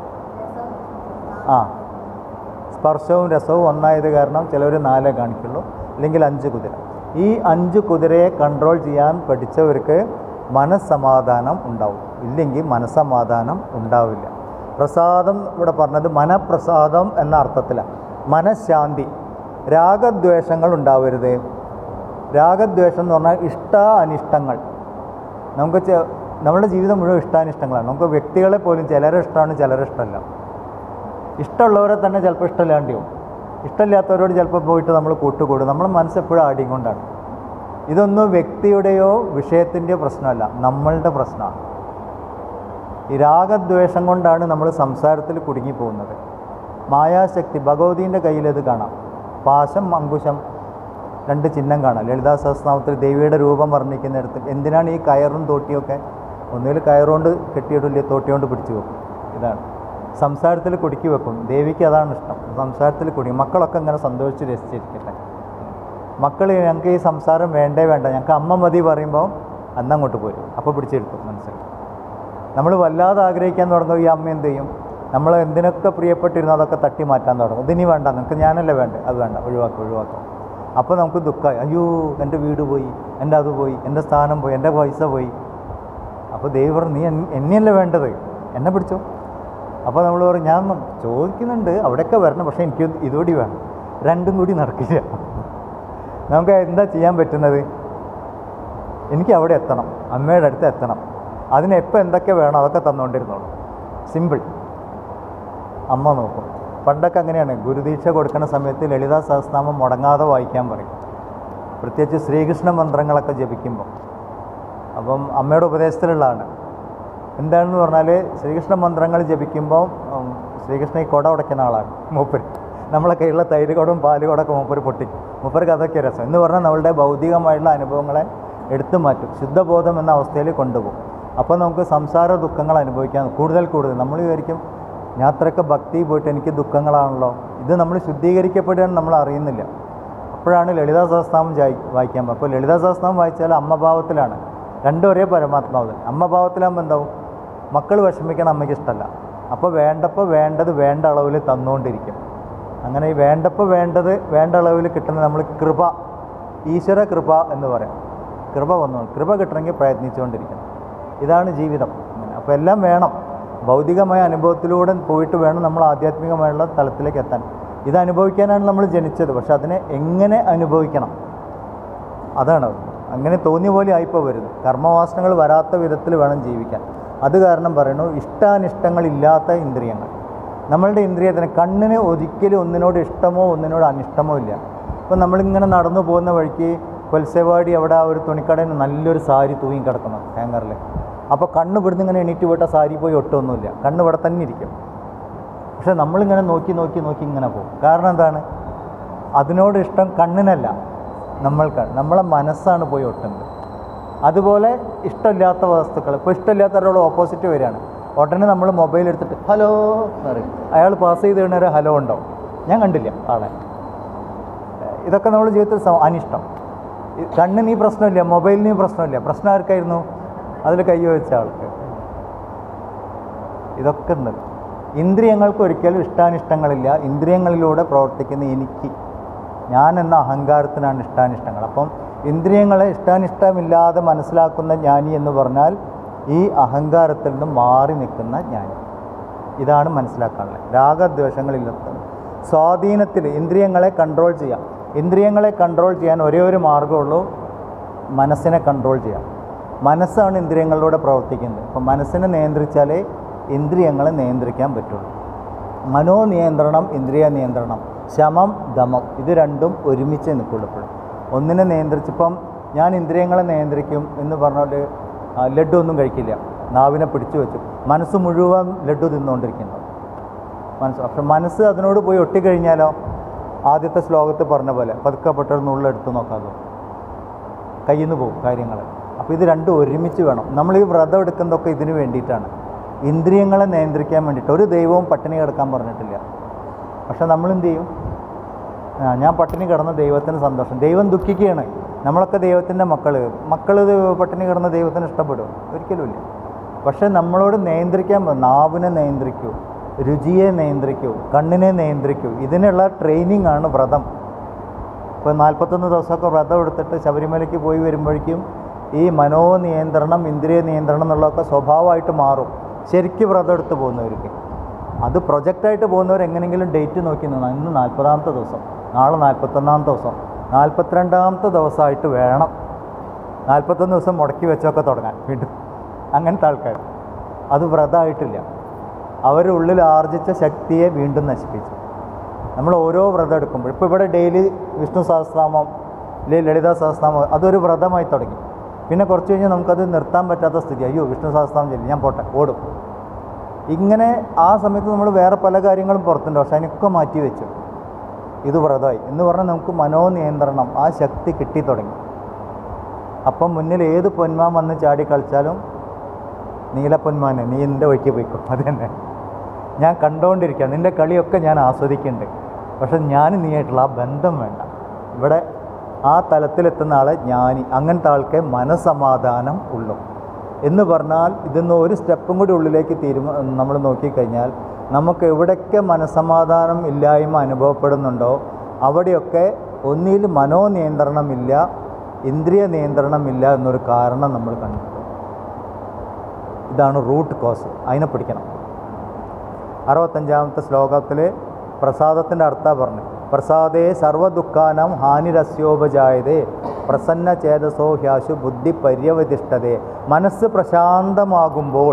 ആ സ്പർശവും രസവും ഒന്നായത് കാരണം ചിലവർ നാലേ കാണിക്കുള്ളൂ അല്ലെങ്കിൽ അഞ്ച് കുതിര ഈ അഞ്ച് കുതിരയെ കൺട്രോൾ ചെയ്യാൻ പഠിച്ചവർക്ക് മനസ്സമാധാനം ഉണ്ടാവും ഇല്ലെങ്കിൽ മനസ്സമാധാനം ഉണ്ടാവില്ല പ്രസാദം ഇവിടെ പറഞ്ഞത് മനപ്രസാദം എന്ന അർത്ഥത്തിലാണ് മനഃശാന്തി രാഗദ്വേഷങ്ങൾ ഉണ്ടാവരുത് രാഗദ്വേഷം എന്ന് പറഞ്ഞാൽ ഇഷ്ട അനിഷ്ടങ്ങൾ നമുക്ക് ചെ- നമ്മുടെ ജീവിതം മുഴുവൻ ഇഷ്ടാനിഷ്ടങ്ങളാണ് നമുക്ക് വ്യക്തികളെ പോലും ചിലരെ ഇഷ്ടമാണ് ചിലരെ ഇഷ്ടമല്ല ഇഷ്ടമുള്ളവരെ തന്നെ ചിലപ്പോൾ ഇഷ്ടമില്ലാണ്ട് പോകും ഇഷ്ടമില്ലാത്തവരോട് ചിലപ്പോൾ പോയിട്ട് നമ്മൾ കൂട്ടുകൂടും നമ്മൾ മനസ്സെപ്പോഴും ആടിക്കൊണ്ടാണ് ഇതൊന്നും വ്യക്തിയുടെയോ വിഷയത്തിൻ്റെയോ പ്രശ്നമല്ല നമ്മളുടെ പ്രശ്നമാണ് ഈ രാഗദ്വേഷം കൊണ്ടാണ് നമ്മൾ സംസാരത്തിൽ കുടുങ്ങിപ്പോകുന്നത് മായാശക്തി ഭഗവതീൻ്റെ കയ്യിലത് കാണാം പാശം അങ്കുശം രണ്ട് ചിഹ്നം കാണാം ലളിതാ സഹസ്രനാമത്തിൽ ദേവിയുടെ രൂപം വർണ്ണിക്കുന്നിടത്ത് എന്തിനാണ് ഈ കയറും തോട്ടിയൊക്കെ ഒന്നുകിൽ കയറുകൊണ്ട് കെട്ടിയിടില്ല തോട്ടിയോണ്ട് പിടിച്ചു വെക്കും ഇതാണ് സംസാരത്തിൽ കുടുക്കി വെക്കും ദേവിക്ക് അതാണ് ഇഷ്ടം സംസാരത്തിൽ കുടുങ്ങി മക്കളൊക്കെ ഇങ്ങനെ സന്തോഷിച്ച് രസിച്ചിരിക്കട്ടെ മക്കൾ ഞങ്ങൾക്ക് ഈ സംസാരം വേണ്ടേ വേണ്ട ഞങ്ങൾക്ക് അമ്മ മതി പറയുമ്പോൾ അന്നങ്ങോട്ട് പോരും അപ്പോൾ പിടിച്ചെടുത്തു മനസ്സിൽ നമ്മൾ വല്ലാതെ ആഗ്രഹിക്കാൻ തുടങ്ങും ഈ അമ്മ എന്ത് ചെയ്യും നമ്മൾ എന്തിനൊക്കെ പ്രിയപ്പെട്ടിരുന്നോ അതൊക്കെ തട്ടി മാറ്റാൻ തുടങ്ങും ഇതിനി വേണ്ട നിങ്ങൾക്ക് ഞാനല്ലേ വേണ്ട അത് വേണ്ട ഒഴിവാക്കും ഒഴിവാക്കും അപ്പോൾ നമുക്ക് ദുഃഖമായി അയ്യോ എൻ്റെ വീട് പോയി എൻ്റെ അത് പോയി എൻ്റെ സ്ഥാനം പോയി എൻ്റെ പൈസ പോയി അപ്പോൾ ദൈവം പറഞ്ഞു നീ എൻ- എന്നെയല്ലേ വേണ്ടത് എന്നെ പിടിച്ചോ അപ്പോൾ നമ്മൾ പറയും ഞാൻ ചോദിക്കുന്നുണ്ട് അവിടെയൊക്കെ വരണം പക്ഷേ എനിക്ക് ഇതുകൂടി വേണം രണ്ടും കൂടി നടക്കില്ല നമുക്ക് എന്താ ചെയ്യാൻ പറ്റുന്നത് എനിക്ക് അവിടെ എത്തണം അമ്മയുടെ അടുത്ത് എത്തണം അതിന് എപ്പോൾ എന്തൊക്കെ വേണം അതൊക്കെ തന്നുകൊണ്ടിരുന്നോളൂ സിമ്പിൾ അമ്മ നോക്കും പണ്ടൊക്കെ അങ്ങനെയാണ് ഗുരുദീക്ഷ കൊടുക്കുന്ന സമയത്ത് ലളിതാ സഹസ്രനാമം മുടങ്ങാതെ വായിക്കാൻ പറയും പ്രത്യേകിച്ച് ശ്രീകൃഷ്ണ മന്ത്രങ്ങളൊക്കെ ജപിക്കുമ്പോൾ അപ്പം അമ്മയുടെ ഉപദേശത്തിലുള്ളതാണ് എന്താണെന്ന് പറഞ്ഞാൽ ശ്രീകൃഷ്ണ മന്ത്രങ്ങൾ ജപിക്കുമ്പോൾ ഉം, ശ്രീകൃഷ്ണൻ ഈ കുട ഉടയ്ക്കുന്ന ആളാണ് മൂപ്പര് നമ്മളെ കയ്യിലുള്ള തൈര് കുടവും പാല് കുടമൊക്കെ മൂപ്പര് പൊട്ടിക്കും മൂപ്പർക്ക് അതൊക്കെ രസം എന്ന് പറഞ്ഞാൽ നമ്മളുടെ ഭൗതികമായിട്ടുള്ള അനുഭവങ്ങളെ എടുത്തു മാറ്റും ശുദ്ധബോധം എന്ന അവസ്ഥയിൽ കൊണ്ടുപോകും അപ്പോൾ നമുക്ക് സംസാര ദുഃഖങ്ങൾ അനുഭവിക്കാൻ കൂടുതൽ കൂടുതൽ നമ്മൾ വിചാരിക്കും ഞാൻ അത്രയൊക്കെ ഭക്തി പോയിട്ട് എനിക്ക് ദുഃഖങ്ങളാണല്ലോ ഇത് നമ്മൾ ശുദ്ധീകരിക്കപ്പെടുകയാണ് നമ്മൾ അറിയുന്നില്ല അപ്പോഴാണ് ലളിതാ സഹസ്രനാമം ജായി വായിക്കാൻ പോകുക അപ്പോൾ ലളിതാ സഹസ്രനാമം വായിച്ചാൽ അമ്മഭാവത്തിലാണ് രണ്ടും ഒരേ പരമാത്മാവ് അമ്മഭാവത്തിലാകുമ്പോൾ എന്താവും മക്കൾ വിഷമിക്കണം അമ്മയ്ക്ക് ഇഷ്ടമല്ല അപ്പോൾ വേണ്ടപ്പോൾ വേണ്ടത് വേണ്ട അളവിൽ തന്നുകൊണ്ടിരിക്കും അങ്ങനെ ഈ വേണ്ടപ്പോൾ വേണ്ടത് വേണ്ട അളവിൽ കിട്ടുന്ന നമ്മൾ കൃപ ഈശ്വര കൃപ എന്ന് പറയാം കൃപ വന്നു കൃപ കിട്ടണമെങ്കിൽ പ്രയത്നിച്ചുകൊണ്ടിരിക്കണം ഇതാണ് ജീവിതം അപ്പോൾ എല്ലാം വേണം ഭൗതികമായ അനുഭവത്തിലൂടെ പോയിട്ട് വേണം നമ്മൾ ആധ്യാത്മികമായുള്ള തലത്തിലേക്ക് എത്താൻ ഇത് അനുഭവിക്കാനാണ് നമ്മൾ ജനിച്ചത് പക്ഷെ അതിനെ എങ്ങനെ അനുഭവിക്കണം അതാണ് അങ്ങനെ തോന്നിയ പോലെ ആയിപ്പോൾ വരുന്നത് കർമ്മവാസനകൾ വരാത്ത വിധത്തിൽ വേണം ജീവിക്കാൻ അത് കാരണം പറയുന്നു ഇഷ്ടാനിഷ്ടങ്ങളില്ലാത്ത ഇന്ദ്രിയങ്ങൾ നമ്മളുടെ ഇന്ദ്രിയത്തിന് കണ്ണിന് ഒരിക്കലും ഒന്നിനോട് ഇഷ്ടമോ ഒന്നിനോട് അനിഷ്ടമോ ഇല്ല ഇപ്പം നമ്മളിങ്ങനെ നടന്നു പോകുന്ന വഴിക്ക് കൊൽസവാടി അവിടെ ആ ഒരു തുണിക്കടയിൽ നല്ലൊരു സാരി തൂങ്ങി കിടക്കുന്നു ഹാങ്ങറിൽ അപ്പോൾ കണ്ണ് ഇവിടുന്ന് ഇങ്ങനെ എണീറ്റ് പോയിട്ട് ആ സാരി പോയി ഒട്ടൊന്നുമില്ല കണ്ണ് ഇവിടെ തന്നെ ഇരിക്കും പക്ഷെ നമ്മളിങ്ങനെ നോക്കി നോക്കി നോക്കി ഇങ്ങനെ പോകും കാരണം എന്താണ് അതിനോട് ഇഷ്ടം കണ്ണിനല്ല നമ്മൾക്ക് നമ്മളെ മനസ്സാണ് പോയി ഒട്ടുന്നത് അതുപോലെ ഇഷ്ടമില്ലാത്ത വസ്തുക്കൾ ഇപ്പോൾ ഇഷ്ടമില്ലാത്തവരോട് ഓപ്പോസിറ്റ് വരികയാണ് ഉടനെ നമ്മൾ മൊബൈൽ എടുത്തിട്ട് ഹലോ എന്ന് പറയും അയാൾ പാസ് ചെയ്ത് കഴിഞ്ഞാൽ ഹലോ ഉണ്ടാവും ഞാൻ കണ്ടില്ല ആളെ ഇതൊക്കെ നമ്മുടെ ജീവിതത്തിൽ സ- അനിഷ്ടം ഈ കണ്ണിന് ഈ പ്രശ്നമില്ല മൊബൈലിന് ഈ പ്രശ്നമില്ല പ്രശ്നം ആർക്കായിരുന്നു അതിൽ കൈ വെച്ച ആൾക്ക് ഇതൊക്കെ ഉണ്ട് ഇന്ദ്രിയങ്ങൾക്ക് ഒരിക്കലും ഇഷ്ടാനിഷ്ടങ്ങളില്ല ഇന്ദ്രിയങ്ങളിലൂടെ പ്രവർത്തിക്കുന്ന എനിക്ക് ഞാൻ എന്ന അഹങ്കാരത്തിനാണ് ഇഷ്ടാനിഷ്ടങ്ങൾ അപ്പം ഇന്ദ്രിയങ്ങളെ ഇഷ്ടാനിഷ്ടമില്ലാതെ മനസ്സിലാക്കുന്ന ജ്ഞാനി എന്ന് പറഞ്ഞാൽ ഈ അഹങ്കാരത്തിൽ നിന്നും മാറി നിൽക്കുന്ന ജ്ഞാനി ഇതാണ് മനസ്സിലാക്കാനുള്ളത് രാഗദ്വേഷങ്ങളില്ലാത്ത സ്വാധീനത്തിൽ ഇന്ദ്രിയങ്ങളെ കൺട്രോൾ ചെയ്യാം ഇന്ദ്രിയങ്ങളെ കൺട്രോൾ ചെയ്യാൻ ഒരേ ഒരു മാർഗ്ഗമുള്ളൂ മനസ്സിനെ കൺട്രോൾ ചെയ്യാം മനസ്സാണ് ഇന്ദ്രിയങ്ങളിലൂടെ പ്രവർത്തിക്കുന്നത് അപ്പം മനസ്സിനെ നിയന്ത്രിച്ചാലേ ഇന്ദ്രിയങ്ങളെ നിയന്ത്രിക്കാൻ പറ്റുള്ളൂ മനോനിയന്ത്രണം ഇന്ദ്രിയ നിയന്ത്രണം ശമം ദമം ഇത് രണ്ടും ഒരുമിച്ച് നിൽക്കുള്ളൂ എപ്പോഴും ഒന്നിനെ നിയന്ത്രിച്ചപ്പം ഞാൻ ഇന്ദ്രിയങ്ങളെ നിയന്ത്രിക്കും എന്ന് പറഞ്ഞാൽ ആ, ലഡ്ഡു ഒന്നും കഴിക്കില്ല നാവിനെ പിടിച്ചു വെച്ചു മനസ്സ് മുഴുവൻ ലഡ്ഡു തിന്നുകൊണ്ടിരിക്കുന്നു മനസ്സ് പക്ഷെ മനസ്സ് അതിനോട് പോയി ഒട്ടിക്കഴിഞ്ഞാലോ ആദ്യത്തെ ശ്ലോകത്തിൽ പറഞ്ഞ പോലെ പതുക്കപ്പെട്ടൊരു നുള്ളെടുത്ത് നോക്കാതെ കയ്യിൽ നിന്ന് പോകും കാര്യങ്ങൾ അപ്പോൾ ഇത് രണ്ടും ഒരുമിച്ച് വേണം നമ്മൾ ഈ വ്രതം എടുക്കുന്നതൊക്കെ ഇതിന് വേണ്ടിയിട്ടാണ് ഇന്ദ്രിയങ്ങളെ നിയന്ത്രിക്കാൻ വേണ്ടിയിട്ട് ഒരു ദൈവവും പട്ടിണി കിടക്കാൻ പറഞ്ഞിട്ടില്ല പക്ഷെ നമ്മൾ എന്ത് ചെയ്യും ആ, ഞാൻ പട്ടിണി കിടന്ന ദൈവത്തിന് സന്തോഷം ദൈവം ദുഃഖിക്കുകയാണ് നമ്മളൊക്കെ ദൈവത്തിൻ്റെ മക്കൾ മക്കൾ ഇത് പട്ടിണി കിടന്ന ദൈവത്തിന് ഇഷ്ടപ്പെടും ഒരിക്കലുമില്ല പക്ഷെ നമ്മളോട് നിയന്ത്രിക്കാൻ പ- നാവിനെ നിയന്ത്രിക്കൂ രുചിയെ നിയന്ത്രിക്കൂ കണ്ണിനെ നിയന്ത്രിക്കൂ ഇതിനുള്ള ട്രെയിനിങ് ആണ് വ്രതം ഇപ്പോൾ നാൽപ്പത്തൊന്ന് ദിവസമൊക്കെ വ്രതം എടുത്തിട്ട് ശബരിമലയ്ക്ക് പോയി വരുമ്പോഴേക്കും ഈ മനോനിയന്ത്രണം ഇന്ദ്രിയ നിയന്ത്രണം എന്നുള്ളതൊക്കെ സ്വഭാവമായിട്ട് മാറും ശരിക്കും വ്രതം എടുത്ത് പോകുന്നവർക്ക് അത് പ്രൊജക്റ്റായിട്ട് പോകുന്നവർ എങ്ങനെയെങ്കിലും ഡേറ്റ് നോക്കി നിന്നാ ഇന്ന് നാൽപ്പതാമത്തെ ദിവസം നാളെ നാൽപ്പത്തൊന്നാമത്തെ ദിവസം നാൽപ്പത്തിരണ്ടാമത്തെ ദിവസമായിട്ട് വേണം നാൽപ്പത്തൊന്ന് ദിവസം മുടക്കി വെച്ചൊക്കെ തുടങ്ങാൻ വീണ്ടും അങ്ങനത്തെ ആൾക്കാർ അത് വ്രതമായിട്ടില്ല അവരുടെ ഉള്ളിൽ ആർജിച്ച ശക്തിയെ വീണ്ടും നശിപ്പിച്ചു നമ്മൾ ഓരോ വ്രതം എടുക്കുമ്പോൾ ഇപ്പോൾ ഇവിടെ ഡെയിലി വിഷ്ണു സഹസ്രനാമം അല്ലെങ്കിൽ ലളിത സഹസ്രനാമം അതൊരു വ്രതമായി തുടങ്ങി പിന്നെ കുറച്ച് കഴിഞ്ഞാൽ നമുക്കത് നിർത്താൻ പറ്റാത്ത സ്ഥിതി അയ്യോ വിഷ്ണു സഹസ്രനാമം ചൊല്ലി ഞാൻ പോട്ടെ ഓടും ഇങ്ങനെ ആ സമയത്ത് നമ്മൾ വേറെ പല കാര്യങ്ങളും പുറത്തുണ്ട് പക്ഷെ അതിനൊക്കെ മാറ്റി വെച്ചു ഇത് വ്രതമായി എന്ന് പറഞ്ഞാൽ നമുക്ക് മനോനിയന്ത്രണം ആ ശക്തി കിട്ടി തുടങ്ങി അപ്പം മുന്നിൽ ഏത് പൊന്മാൻ വന്ന് ചാടി കളിച്ചാലും നീലപ്പൊന്മാനെ നീ എൻ്റെ വഴിക്ക് പോയിക്കോ അത് തന്നെ ഞാൻ കണ്ടുകൊണ്ടിരിക്കുക നിൻ്റെ കളിയൊക്കെ ഞാൻ ആസ്വദിക്കുന്നുണ്ട് പക്ഷെ ഞാൻ നീയായിട്ടുള്ള ആ ബന്ധം വേണ്ട ഇവിടെ ആ തലത്തിലെത്തുന്ന ആളെ ജ്ഞാനി അങ്ങനത്തെ ആൾക്ക് മനസമാധാനം ഉള്ളൂ എന്ന് പറഞ്ഞാൽ ഇതിന്ന് ഒരു സ്റ്റെപ്പും കൂടി ഉള്ളിലേക്ക് തീരുമാ നമ്മൾ നോക്കിക്കഴിഞ്ഞാൽ നമുക്ക് എവിടെയൊക്കെ മനസമാധാനം ഇല്ലായ്മ അനുഭവപ്പെടുന്നുണ്ടോ അവിടെയൊക്കെ ഒന്നിൽ മനോനിയന്ത്രണമില്ല ഇന്ദ്രിയ നിയന്ത്രണമില്ല എന്നൊരു കാരണം നമ്മൾ കണ്ടിട്ടുണ്ട് ഇതാണ് റൂട്ട് കോസ് അതിനെ പിടിക്കണം അറുപത്തഞ്ചാമത്തെ ശ്ലോകത്തിൽ പ്രസാദത്തിൻ്റെ അർത്ഥം പറഞ്ഞു പ്രസാദേ സർവദുഃഖാനം ഹാനിരസ്യോപജായതേ പ്രസന്ന ചേതസോ ഹ്യാശു ബുദ്ധി പര്യവതിഷ്ഠതേ മനസ്സ് പ്രശാന്തമാകുമ്പോൾ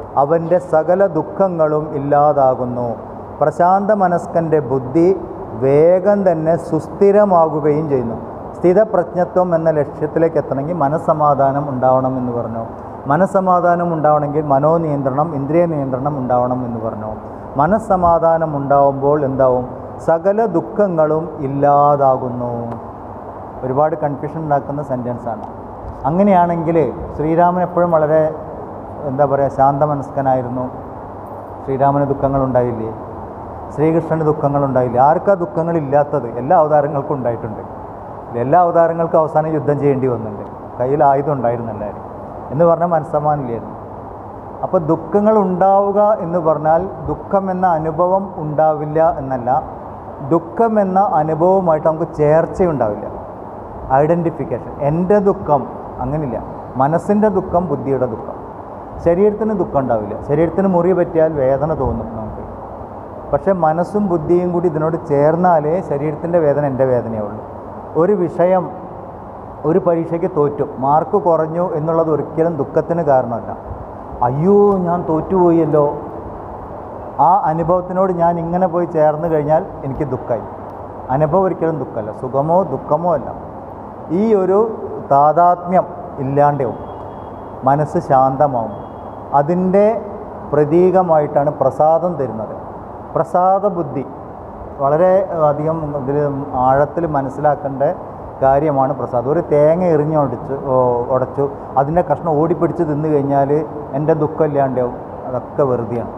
അവൻ്റെ സകല ദുഃഖങ്ങളും ഇല്ലാതാകുന്നു പ്രശാന്ത മനസ്കൻ്റെ ബുദ്ധി വേഗം തന്നെ സുസ്ഥിരമാകുകയും ചെയ്യുന്നു സ്ഥിതപ്രജ്ഞത്വം എന്ന ലക്ഷ്യത്തിലേക്ക് എത്തണമെങ്കിൽ മനസ്സമാധാനം ഉണ്ടാവണം എന്ന് പറഞ്ഞു മനസ്സമാധാനം ഉണ്ടാവണമെങ്കിൽ മനോനിയന്ത്രണം ഇന്ദ്രിയ നിയന്ത്രണം ഉണ്ടാവണം എന്ന് പറഞ്ഞു മനസ്സമാധാനം ഉണ്ടാവുമ്പോൾ എന്താവും സകല ദുഃഖങ്ങളും ഇല്ലാതാകുന്നു ഒരുപാട് കൺഫ്യൂഷൻ ഉണ്ടാക്കുന്ന സെൻറ്റൻസാണ് അങ്ങനെയാണെങ്കിൽ ശ്രീരാമൻ എപ്പോഴും വളരെ എന്താ പറയുക ശാന്തമനസ്കനായിരുന്നു ശ്രീരാമന് ദുഃഖങ്ങൾ ഉണ്ടായില്ലേ ശ്രീകൃഷ്ണന് ദുഃഖങ്ങൾ ഉണ്ടായില്ല ആർക്കാ ദുഃഖങ്ങൾ ഇല്ലാത്തത് എല്ലാ അവതാരങ്ങൾക്കും ഉണ്ടായിട്ടുണ്ട് എല്ലാ അവതാരങ്ങൾക്കും അവസാനം യുദ്ധം ചെയ്യേണ്ടി വന്നിട്ടുണ്ട് കയ്യിൽ ആയുധം ഉണ്ടായിരുന്നു എല്ലാവരും എന്ന് പറഞ്ഞാൽ മനസ്സമാനില്ലായിരുന്നു അപ്പോൾ ദുഃഖങ്ങൾ ഉണ്ടാവുക എന്ന് പറഞ്ഞാൽ ദുഃഖം എന്ന അനുഭവം ഉണ്ടാവില്ല എന്നല്ല ദുഃഖം എന്ന അനുഭവമായിട്ട് നമുക്ക് ചേർച്ചയുണ്ടാവില്ല ഐഡൻറ്റിഫിക്കേഷൻ എൻ്റെ ദുഃഖം അങ്ങനില്ല മനസ്സിൻ്റെ ദുഃഖം ബുദ്ധിയുടെ ദുഃഖം ശരീരത്തിന് ദുഃഖം ഉണ്ടാവില്ല ശരീരത്തിന് മുറി പറ്റിയാൽ വേദന തോന്നും നമുക്ക് പക്ഷേ മനസ്സും ബുദ്ധിയും കൂടി ഇതിനോട് ചേർന്നാലേ ശരീരത്തിൻ്റെ വേദന എൻ്റെ വേദനയേ ഉള്ളൂ ഒരു വിഷയം ഒരു പരീക്ഷയ്ക്ക് തോറ്റു മാർക്ക് കുറഞ്ഞു എന്നുള്ളത് ഒരിക്കലും ദുഃഖത്തിന് കാരണമല്ല അയ്യോ ഞാൻ തോറ്റുപോയല്ലോ ആ അനുഭവത്തിനോട് ഞാൻ ഇങ്ങനെ പോയി ചേർന്ന് കഴിഞ്ഞാൽ എനിക്ക് ദുഃഖമായി അനുഭവം ഒരിക്കലും ദുഃഖമല്ല സുഖമോ ദുഃഖമോ അല്ല ഈ ഒരു താതാത്മ്യം ഇല്ലാണ്ടാവും മനസ്സ് ശാന്തമാവും അതിൻ്റെ പ്രതീകമായിട്ടാണ് പ്രസാദം തരുന്നത് പ്രസാദ ബുദ്ധി വളരെ അധികം ഇതിൽ ആഴത്തിൽ മനസ്സിലാക്കേണ്ട കാര്യമാണ് പ്രസാദം ഒരു തേങ്ങ എറിഞ്ഞൊടിച്ച് ഉടച്ചു അതിൻ്റെ കഷ്ണം ഓടിപ്പിടിച്ച് തിന്നു കഴിഞ്ഞാൽ എൻ്റെ ദുഃഖം ഇല്ലാണ്ടാവും അതൊക്കെ വെറുതെയാണ്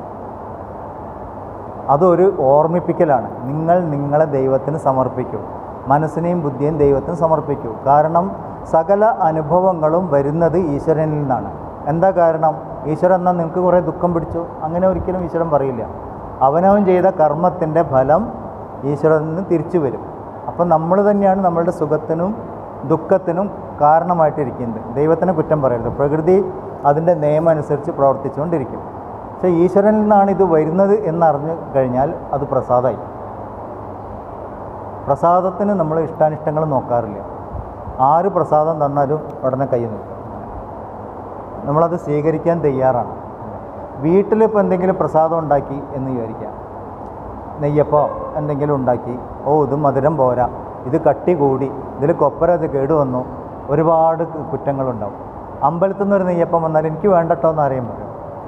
അതൊരു ഓർമ്മിപ്പിക്കലാണ് നിങ്ങൾ നിങ്ങളെ ദൈവത്തിന് സമർപ്പിക്കൂ മനസ്സിനെയും ബുദ്ധിയെയും ദൈവത്തിന് സമർപ്പിക്കൂ കാരണം സകല അനുഭവങ്ങളും വരുന്നത് ഈശ്വരനിൽ നിന്നാണ് എന്താ കാരണം ഈശ്വരൻ എന്നാൽ നിങ്ങൾക്ക് കുറേ ദുഃഖം പിടിച്ചു അങ്ങനെ ഒരിക്കലും ഈശ്വരൻ പറയില്ല അവനവൻ ചെയ്ത കർമ്മത്തിൻ്റെ ഫലം ഈശ്വരനിൽ നിന്ന് തിരിച്ചു വരും അപ്പം നമ്മൾ തന്നെയാണ് നമ്മളുടെ സുഖത്തിനും ദുഃഖത്തിനും കാരണമായിട്ടിരിക്കുന്നത് ദൈവത്തിനെ കുറ്റം പറയരുത് പ്രകൃതി അതിൻ്റെ നിയമം അനുസരിച്ച് പ്രവർത്തിച്ചുകൊണ്ടിരിക്കും പക്ഷേ ഈശ്വരനിൽ നിന്നാണ് ഇത് വരുന്നത് എന്നറിഞ്ഞു കഴിഞ്ഞാൽ അത് പ്രസാദമായി പ്രസാദത്തിന് നമ്മൾ ഇഷ്ടാനിഷ്ടങ്ങൾ നോക്കാറില്ല ആര് പ്രസാദം തന്നാലും ഉടനെ കൈ നിൽക്കും നമ്മളത് സ്വീകരിക്കാൻ തയ്യാറാണ് വീട്ടിലിപ്പോൾ എന്തെങ്കിലും പ്രസാദം ഉണ്ടാക്കി എന്ന് വിചാരിക്കാം നെയ്യപ്പോ എന്തെങ്കിലും ഉണ്ടാക്കി ഓ ഇത് മധുരം പോരാ ഇത് കട്ടി കൂടി ഇതിൽ കൊപ്പര ഇത് കേടുവന്നു ഒരുപാട് കുറ്റങ്ങളുണ്ടാവും അമ്പലത്തിൽ നിന്ന് ഒരു നെയ്യപ്പം വന്നാൽ എനിക്ക് വേണ്ടട്ടോ എന്ന് അറിയാൻ പറയും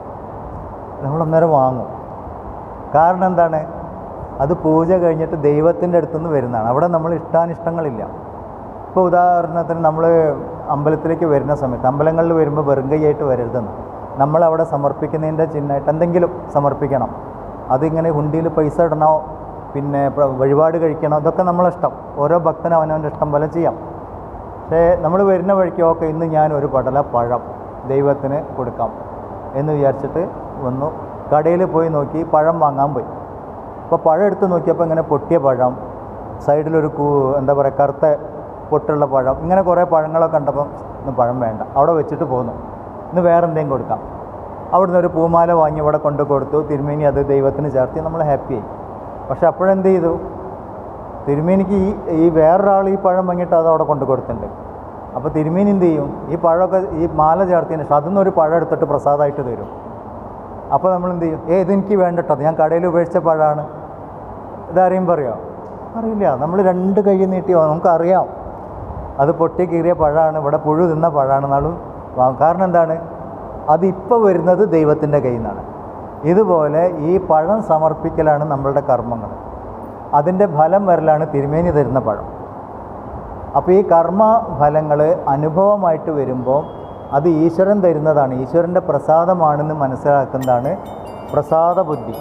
നമ്മൾ അന്നേരം വാങ്ങും കാരണം എന്താണ് അത് പൂജ കഴിഞ്ഞിട്ട് ദൈവത്തിൻ്റെ അടുത്തുനിന്ന് വരുന്നതാണ് അവിടെ നമ്മൾ ഇഷ്ടാനിഷ്ടങ്ങളില്ല ഇപ്പോൾ ഉദാഹരണത്തിന് നമ്മൾ അമ്പലത്തിലേക്ക് വരുന്ന സമയത്ത് അമ്പലങ്ങളിൽ വരുമ്പോൾ വെറും കൈയായിട്ട് വരരുതെന്ന് നമ്മളവിടെ സമർപ്പിക്കുന്നതിൻ്റെ ചിഹ്നമായിട്ട് എന്തെങ്കിലും സമർപ്പിക്കണം അതിങ്ങനെ ഹുണ്ടിയിൽ പൈസ ഇടണോ പിന്നെ പ്ര- വഴിപാട് കഴിക്കണോ ഇതൊക്കെ നമ്മളെ ഇഷ്ടം ഓരോ ഭക്തനും അവനവൻ്റെ ഇഷ്ടം പോലെ ചെയ്യാം പക്ഷേ നമ്മൾ വരുന്ന വഴിക്ക് ഓക്കെ ഇന്ന് ഞാൻ ഒരു പടല പഴം ദൈവത്തിന് കൊടുക്കാം എന്ന് വിചാരിച്ചിട്ട് വന്നു കടയിൽ പോയി നോക്കി പഴം വാങ്ങാൻ പോയി അപ്പോൾ പഴം എടുത്ത് നോക്കിയപ്പോൾ ഇങ്ങനെ പൊട്ടിയ പഴം സൈഡിലൊരു കൂ എന്താ പറയുക കറുത്ത പൊട്ടുള്ള പഴം ഇങ്ങനെ കുറേ പഴങ്ങളൊക്കെ കണ്ടപ്പം ഇന്ന് പഴം വേണ്ട അവിടെ വെച്ചിട്ട് പോന്നു ഇന്ന് വേറെ എന്തെങ്കിലും കൊടുക്കാം അവിടുന്ന് ഒരു പൂമാല വാങ്ങി ഇവിടെ കൊണ്ട് കൊടുത്തു തിരുമേനി അത് ദൈവത്തിന് ചേർത്തി നമ്മൾ ഹാപ്പിയായി പക്ഷെ അപ്പോഴെന്ത് ചെയ്തു തിരുമേനിക്ക് ഈ ഈ വേറൊരാൾ ഈ പഴം വാങ്ങിയിട്ട് അത് അവിടെ കൊണ്ട് കൊടുത്തിട്ടുണ്ട് അപ്പോൾ തിരുമേനി എന്ത് ചെയ്യും ഈ പഴമൊക്കെ ഈ മാല ചേർത്തതിന് ശേഷം അതിൽ ഒരു പഴം എടുത്തിട്ട് പ്രസാദമായിട്ട് തരും അപ്പോൾ നമ്മൾ എന്ത് ചെയ്യും ഏ ഇതെനിക്ക് വേണ്ടട്ടോ ഞാൻ കടയിൽ ഉപേക്ഷിച്ച പഴമാണ് ഇതാരെയും പറയോ അറിയില്ല നമ്മൾ രണ്ട് കൈ നീട്ടിയോ നമുക്കറിയാം അത് പൊട്ടി കീറിയ പഴമാണ് ഇവിടെ പുഴു തിന്ന പഴമാണ് നാളും കാരണം എന്താണ് അതിപ്പോൾ വരുന്നത് ദൈവത്തിൻ്റെ കയ്യിൽ നിന്നാണ് ഇതുപോലെ ഈ പഴം സമർപ്പിക്കലാണ് നമ്മളുടെ കർമ്മങ്ങൾ അതിൻ്റെ ഫലം വരലാണ് തിരുമേനി തരുന്ന പഴം അപ്പോൾ ഈ കർമ്മ ഫലങ്ങൾ അനുഭവമായിട്ട് വരുമ്പോൾ അത് ഈശ്വരൻ തരുന്നതാണ് ഈശ്വരൻ്റെ പ്രസാദമാണെന്ന് മനസ്സിലാക്കുന്നതാണ് പ്രസാദ ബുദ്ധി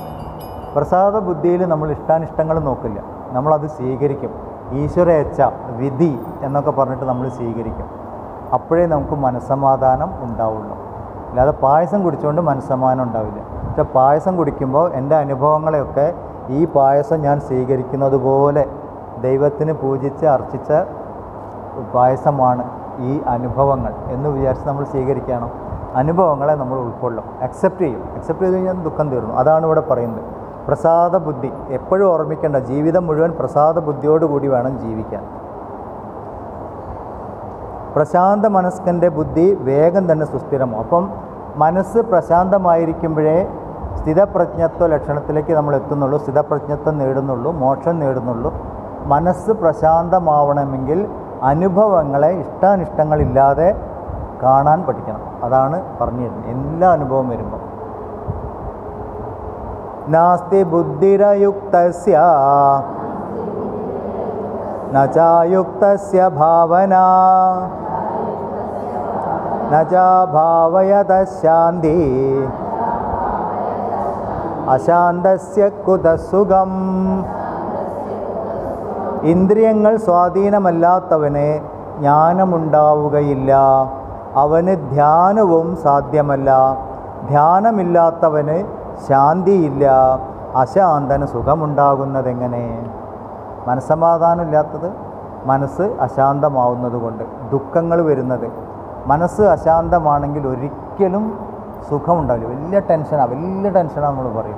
പ്രസാദ ബുദ്ധിയിൽ നമ്മൾ ഇഷ്ടാനിഷ്ടങ്ങൾ നോക്കില്ല നമ്മളത് സ്വീകരിക്കും ഈശ്വരേച്ഛ വിധി എന്നൊക്കെ പറഞ്ഞിട്ട് നമ്മൾ സ്വീകരിക്കും അപ്പോഴേ നമുക്ക് മനസ്സമാധാനം ഉണ്ടാവുള്ളൂ അല്ലാതെ പായസം കുടിച്ചുകൊണ്ട് മനസ്സമാധാനം ഉണ്ടാവില്ല പക്ഷെ പായസം കുടിക്കുമ്പോൾ എൻ്റെ അനുഭവങ്ങളെയൊക്കെ ഈ പായസം ഞാൻ സ്വീകരിക്കുന്നത് പോലെ ദൈവത്തിന് പൂജിച്ച് അർച്ചിച്ച പായസമാണ് ഈ അനുഭവങ്ങൾ എന്ന് വിചാരിച്ച് നമ്മൾ സ്വീകരിക്കണം അനുഭവങ്ങളെ നമ്മൾ ഉൾക്കൊള്ളും അക്സെപ്റ്റ് ചെയ്യും അക്സെപ്റ്റ് ചെയ്ത് കഴിഞ്ഞാൽ ദുഃഖം തീർന്നു അതാണ് ഇവിടെ പറയുന്നത് പ്രസാദ ബുദ്ധി എപ്പോഴും ഓർമ്മിക്കേണ്ട ജീവിതം മുഴുവൻ പ്രസാദ ബുദ്ധിയോടുകൂടി വേണം ജീവിക്കാൻ പ്രശാന്ത മനസ്കൻ്റെ ബുദ്ധി വേഗം തന്നെ സുസ്ഥിരമാവും അപ്പം മനസ്സ് പ്രശാന്തമായിരിക്കുമ്പോഴേ സ്ഥിതപ്രജ്ഞത്വ ലക്ഷണത്തിലേക്ക് നമ്മൾ എത്തുന്നുള്ളൂ സ്ഥിതപ്രജ്ഞത്വം നേടുന്നുള്ളൂ മോക്ഷം നേടുന്നുള്ളൂ മനസ്സ് പ്രശാന്തമാവണമെങ്കിൽ അനുഭവങ്ങളെ ഇഷ്ടാനിഷ്ടങ്ങളില്ലാതെ കാണാൻ പഠിക്കണം അതാണ് പറഞ്ഞു തരുന്നത് എല്ലാ അനുഭവം വരുമ്പോൾ നാസ്തി ബുദ്ധിരയുക്തസ്യ न चायुक्तस्य भावना न च भावयतः शान्ति അശാന്തസ്യ കുതസുഖം ഇന്ദ്രിയങ്ങൾ സ്വാധീനമല്ലാത്തവന് ജ്ഞാനമുണ്ടാവുകയില്ല അവന് ധ്യാനവും സാധ്യമല്ല ധ്യാനമില്ലാത്തവന് ശാന്തിയില്ല അശാന്തന് സുഖമുണ്ടാകുന്നതെങ്ങനെ മനസ്സമാധാനമില്ലാത്തത് മനസ്സ് അശാന്തമാവുന്നത് കൊണ്ട് ദുഃഖങ്ങൾ വരുന്നത് മനസ്സ് അശാന്തമാണെങ്കിൽ ഒരിക്കലും സുഖമുണ്ടാവില്ല വലിയ ടെൻഷനാണ് വലിയ ടെൻഷനാണ് നമ്മൾ പറയും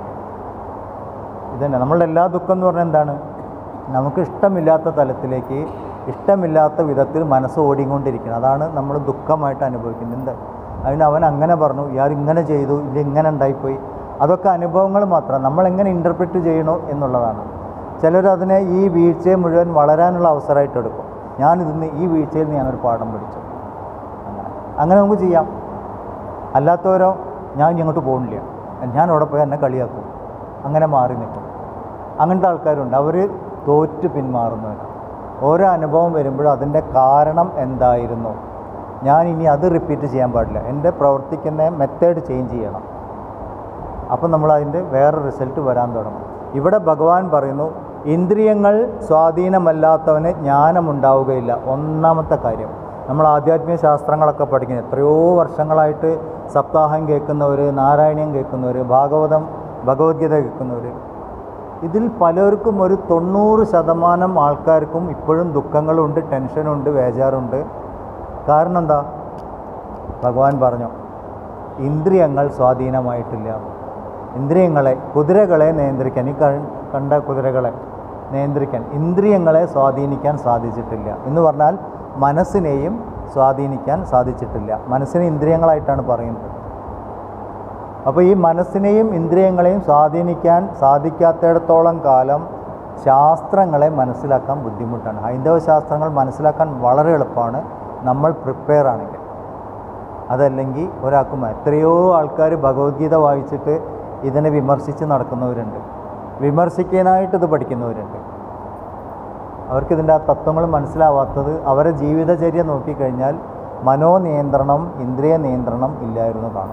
ഇതന്നെ നമ്മളുടെ എല്ലാ ദുഃഖം എന്ന് പറഞ്ഞാൽ എന്താണ് നമുക്ക് ഇഷ്ടമില്ലാത്ത തലത്തിലേക്ക് ഇഷ്ടമില്ലാത്ത വിധത്തിൽ മനസ്സ് ഓടിക്കൊണ്ടിരിക്കണം അതാണ് നമ്മൾ ദുഃഖമായിട്ട് അനുഭവിക്കുന്നത് എന്ത് അതിന് അവൻ അങ്ങനെ പറഞ്ഞു ഇയാൾ ഇങ്ങനെ ചെയ്തു ഇത് ഇങ്ങനെ ഉണ്ടായിപ്പോയി അതൊക്കെ അനുഭവങ്ങൾ മാത്രം നമ്മൾ എങ്ങനെ ഇൻ്റർപ്രറ്റ് ചെയ്യണോ എന്നുള്ളതാണ് ചിലർ അതിനെ ഈ വീഴ്ചയെ മുഴുവൻ വളരാനുള്ള അവസരമായിട്ട് എടുക്കും ഞാനിതിന്ന് ഈ വീഴ്ചയിൽ നിന്ന് ഞാനൊരു പാഠം പഠിച്ചു അങ്ങനെ അങ്ങനെ നമുക്ക് ചെയ്യാം അല്ലാത്തവരോ ഞാൻ ഇനി അങ്ങോട്ട് പോകുന്നില്ല ഞാൻ അവിടെ പോയി എന്നെ കളിയാക്കും അങ്ങനെ മാറി നിൽക്കും അങ്ങനത്തെ ആൾക്കാരുണ്ട് അവർ തോറ്റ് പിന്മാറുന്നവരാണ് ഓരോ അനുഭവം വരുമ്പോഴും അതിൻ്റെ കാരണം എന്തായിരുന്നു ഞാൻ ഇനി അത് റിപ്പീറ്റ് ചെയ്യാൻ പാടില്ല എൻ്റെ പ്രവർത്തിക്കുന്ന മെത്തേഡ് ചേഞ്ച് ചെയ്യണം അപ്പം നമ്മൾ അതിൻ്റെ വേറെ റിസൾട്ട് വരാൻ തുടങ്ങും ഇവിടെ ഭഗവാൻ പറയുന്നു ഇന്ദ്രിയങ്ങൾ സ്വാധീനമല്ലാത്തവന് ജ്ഞാനമുണ്ടാവുകയില്ല ഒന്നാമത്തെ കാര്യം നമ്മൾ ആധ്യാത്മിക ശാസ്ത്രങ്ങളൊക്കെ പഠിക്കുന്നത് എത്രയോ വർഷങ്ങളായിട്ട് സപ്താഹം കേൾക്കുന്നവർ നാരായണീയം കേൾക്കുന്നവർ ഭാഗവതം ഭഗവത്ഗീത കേൾക്കുന്നവർ ഇതിൽ പലർക്കും ഒരു തൊണ്ണൂറ് ശതമാനം ആൾക്കാർക്കും ഇപ്പോഴും ദുഃഖങ്ങളുണ്ട് ടെൻഷനുണ്ട് വേജാറുണ്ട് കാരണം എന്താ ഭഗവാൻ പറഞ്ഞു ഇന്ദ്രിയങ്ങൾ സ്വാധീനമായിട്ടില്ല ഇന്ദ്രിയങ്ങളെ കുതിരകളെ നിയന്ത്രിക്കാൻ ഈ ക- കണ്ട കുതിരകളെ നിയന്ത്രിക്കാൻ ഇന്ദ്രിയങ്ങളെ സ്വാധീനിക്കാൻ സാധിച്ചിട്ടില്ല എന്ന് പറഞ്ഞാൽ മനസ്സിനെയും സ്വാധീനിക്കാൻ സാധിച്ചിട്ടില്ല മനസ്സിനെ ഇന്ദ്രിയങ്ങളായിട്ടാണ് പറയുന്നത് അപ്പോൾ ഈ മനസ്സിനെയും ഇന്ദ്രിയങ്ങളെയും സ്വാധീനിക്കാൻ സാധിക്കാത്തിടത്തോളം കാലം ശാസ്ത്രങ്ങളെ മനസ്സിലാക്കാൻ ബുദ്ധിമുട്ടാണ് ഹൈന്ദവ ശാസ്ത്രങ്ങൾ മനസ്സിലാക്കാൻ വളരെ എളുപ്പമാണ് നമ്മൾ പ്രിപ്പയർ ആണെങ്കിൽ അതല്ലെങ്കിൽ ഒരാൾക്കും എത്രയോ ആൾക്കാർ ഭഗവത്ഗീത വായിച്ചിട്ട് ഇതിനെ വിമർശിച്ച് നടക്കുന്നവരുണ്ട് വിമർശിക്കാനായിട്ട് ഇത് പഠിക്കുന്നവരുണ്ട് അവർക്കിതിൻ്റെ ആ തത്വങ്ങൾ മനസ്സിലാവാത്തത് അവരെ ജീവിതചര്യ നോക്കിക്കഴിഞ്ഞാൽ മനോനിയന്ത്രണം ഇന്ദ്രിയ നിയന്ത്രണം ഇല്ലായിരുന്നതാണ്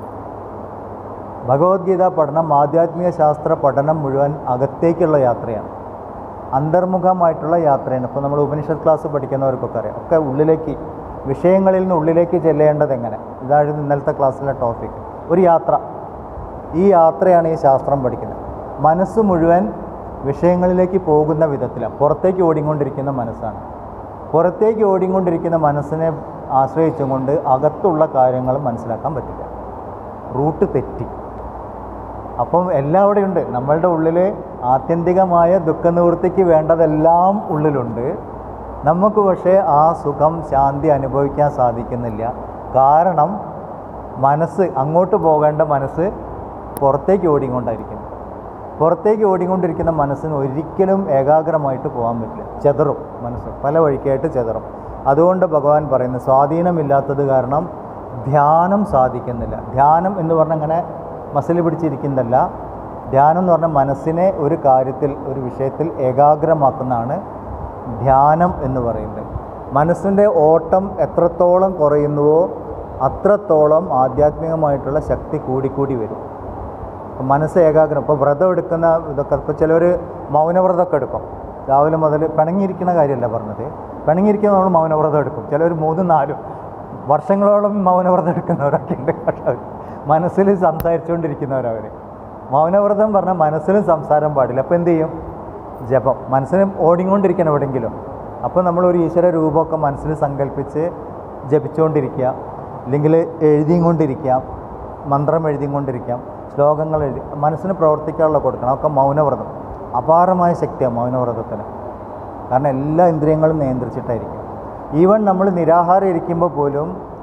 ഭഗവത്ഗീത പഠനം ആധ്യാത്മിക ശാസ്ത്ര പഠനം മുഴുവൻ അകത്തേക്കുള്ള യാത്രയാണ് അന്തർമുഖമായിട്ടുള്ള യാത്രയാണ് ഇപ്പോൾ നമ്മൾ ഉപനിഷത്ത് ക്ലാസ് പഠിക്കുന്നവർക്കൊക്കെ അറിയാം ഒക്കെ ഉള്ളിലേക്ക് വിഷയങ്ങളിൽ നിന്ന് ഉള്ളിലേക്ക് ചെല്ലേണ്ടത് എങ്ങനെ ഇതായിരുന്നു ഇന്നലത്തെ ക്ലാസ്സിലെ ടോപ്പിക് ഒരു യാത്ര ഈ യാത്രയാണ് ഈ ശാസ്ത്രം പഠിക്കുന്നത് മനസ്സ് മുഴുവൻ വിഷയങ്ങളിലേക്ക് പോകുന്ന വിധത്തിലാണ് പുറത്തേക്ക് ഓടിക്കൊണ്ടിരിക്കുന്ന മനസ്സാണ് പുറത്തേക്ക് ഓടിക്കൊണ്ടിരിക്കുന്ന മനസ്സിനെ ആശ്രയിച്ചും കൊണ്ട് അകത്തുള്ള കാര്യങ്ങൾ മനസ്സിലാക്കാൻ പറ്റില്ല റൂട്ട് തെറ്റി അപ്പം എല്ലാം അവിടെയുണ്ട് നമ്മളുടെ ഉള്ളിൽ ആത്യന്തികമായ ദുഃഖനിവൃത്തിക്ക് വേണ്ടതെല്ലാം ഉള്ളിലുണ്ട് നമുക്ക് പക്ഷേ ആ സുഖം ശാന്തി അനുഭവിക്കാൻ സാധിക്കുന്നില്ല കാരണം മനസ്സ് അങ്ങോട്ട് പോകേണ്ട മനസ്സ് പുറത്തേക്ക് ഓടിക്കൊണ്ടായിരിക്കുന്നു പുറത്തേക്ക് ഓടിക്കൊണ്ടിരിക്കുന്ന മനസ്സിന് ഒരിക്കലും ഏകാഗ്രമായിട്ട് പോകാൻ പറ്റില്ല ചെതറും മനസ്സ് പല വഴിക്കായിട്ട് ചെതറും അതുകൊണ്ട് ഭഗവാൻ പറയുന്നു സ്വാധീനമില്ലാത്തത് കാരണം ധ്യാനം സാധിക്കുന്നില്ല ധ്യാനം എന്ന് പറഞ്ഞാൽ അങ്ങനെ മസിൽ പിടിച്ചിരിക്കുന്നതല്ല ധ്യാനം എന്ന് പറഞ്ഞാൽ മനസ്സിനെ ഒരു കാര്യത്തിൽ ഒരു വിഷയത്തിൽ ഏകാഗ്രമാക്കുന്നതാണ് ധ്യാനം എന്ന് പറയുന്നത് മനസ്സിൻ്റെ ഓട്ടം എത്രത്തോളം കുറയുന്നുവോ അത്രത്തോളം ആധ്യാത്മികമായിട്ടുള്ള ശക്തി കൂടിക്കൂടി വരും അപ്പം മനസ്സ് ഏകാഗ്രം ഇപ്പോൾ വ്രതം എടുക്കുന്ന ഇതൊക്കെ ഇപ്പോൾ ചിലർ മൗനവ്രതമൊക്കെ എടുക്കും രാവിലെ മുതൽ പിണങ്ങിയിരിക്കുന്ന കാര്യമല്ല പറഞ്ഞത് പിണങ്ങിയിരിക്കുന്ന നമ്മൾ മൗനവ്രതം എടുക്കും ചിലർ മൂന്നും നാലും വർഷങ്ങളോളം മൗനവ്രതം എടുക്കുന്നവരൊക്കെ ഉണ്ട് പക്ഷേ അവർ മനസ്സിൽ സംസാരിച്ചുകൊണ്ടിരിക്കുന്നവരവർ മൗനവ്രതം പറഞ്ഞാൽ മനസ്സിലും സംസാരം പാടില്ല അപ്പോൾ എന്ത് ചെയ്യും ജപം മനസ്സിന് ഓടിക്കൊണ്ടിരിക്കണം എവിടെയെങ്കിലും അപ്പോൾ നമ്മളൊരു ഈശ്വര രൂപമൊക്കെ മനസ്സിൽ സങ്കല്പിച്ച് ജപിച്ചുകൊണ്ടിരിക്കുക അല്ലെങ്കിൽ എഴുതിയും കൊണ്ടിരിക്കാം മന്ത്രം എഴുതിയും കൊണ്ടിരിക്കാം ശ്ലോകങ്ങൾ എഴുതി മനസ്സിന് പ്രവർത്തിക്കാനുള്ള കൊടുക്കണം ഒക്കെ മൗനവ്രതം അപാരമായ ശക്തിയാണ് മൗനവ്രതത്തിന് കാരണം എല്ലാ ഇന്ദ്രിയങ്ങളും നിയന്ത്രിച്ചിട്ടായിരിക്കും ഈവൻ നമ്മൾ നിരാഹാരം ഇരിക്കുമ്പോൾ പോലും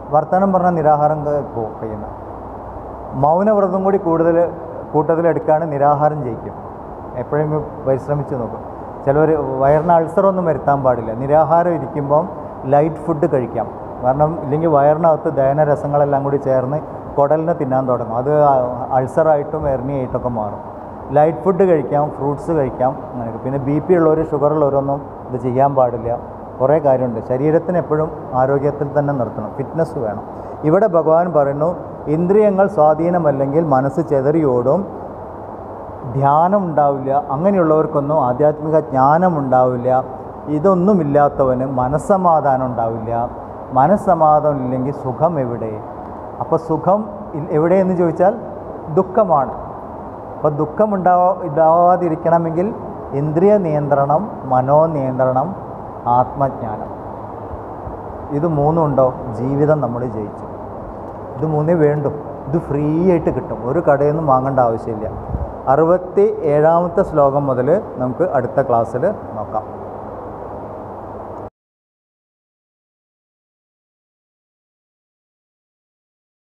വർത്തമാനം പറഞ്ഞാൽ നിരാഹാരം പോകും കഴിയുന്ന മൗനവ്രതം കൂടി കൂടുതൽ കൂട്ടത്തിലെടുക്കാണ് നിരാഹാരം ജയിക്കും എപ്പോഴെങ്കിലും പരിശ്രമിച്ച് നോക്കും ചിലവർ വയറിന് അൾസറൊന്നും വരുത്താൻ പാടില്ല നിരാഹാരം ഇരിക്കുമ്പം ലൈറ്റ് ഫുഡ് കഴിക്കാം കാരണം ഇല്ലെങ്കിൽ വയറിനകത്ത് ദഹനരസങ്ങളെല്ലാം കൂടി ചേർന്ന് കുടലിനെ തിന്നാൻ തുടങ്ങും അത് അൾസറായിട്ടും എർണിയായിട്ടൊക്കെ മാറും ലൈറ്റ് ഫുഡ് കഴിക്കാം ഫ്രൂട്ട്സ് കഴിക്കാം അങ്ങനെയൊക്കെ പിന്നെ ബി പി ഉള്ളവർ ഷുഗർ ഉള്ളവരൊന്നും ഇത് ചെയ്യാൻ പാടില്ല കുറേ കാര്യമുണ്ട് ശരീരത്തിന് എപ്പോഴും ആരോഗ്യത്തിൽ തന്നെ നിർത്തണം ഫിറ്റ്നസ് വേണം ഇവിടെ ഭഗവാൻ പറയുന്നു ഇന്ദ്രിയങ്ങൾ സ്വാധീനമല്ലെങ്കിൽ മനസ്സ് ചെതറിയോടും ധ്യാനം ഉണ്ടാവില്ല അങ്ങനെയുള്ളവർക്കൊന്നും ആധ്യാത്മിക ജ്ഞാനം ഉണ്ടാവില്ല ഇതൊന്നുമില്ലാത്തവന് മനസ്സമാധാനം ഉണ്ടാവില്ല മനസ്സമാധാനം ഇല്ലെങ്കിൽ സുഖം എവിടെ അപ്പോൾ സുഖം ഇൽ- എവിടെയെന്ന് ചോദിച്ചാൽ ദുഃഖമാണ് അപ്പോൾ ദുഃഖം ഉണ്ടാവാ ഉണ്ടാവാതിരിക്കണമെങ്കിൽ ഇന്ദ്രിയ നിയന്ത്രണം മനോനിയന്ത്രണം ആത്മജ്ഞാനം ഇത് മൂന്നും ഉണ്ടോ ജീവിതം നമ്മൾ ജയിച്ചു ഇത് മൂന്നേ വേണ്ടു ഇത് ഫ്രീ ആയിട്ട് കിട്ടും ഒരു കടയിൽ നിന്നും വാങ്ങേണ്ട ആവശ്യമില്ല അറുപത്തി ഏഴാമത്തെ ശ്ലോകം മുതൽ നമുക്ക് അടുത്ത ക്ലാസ്സിൽ നോക്കാം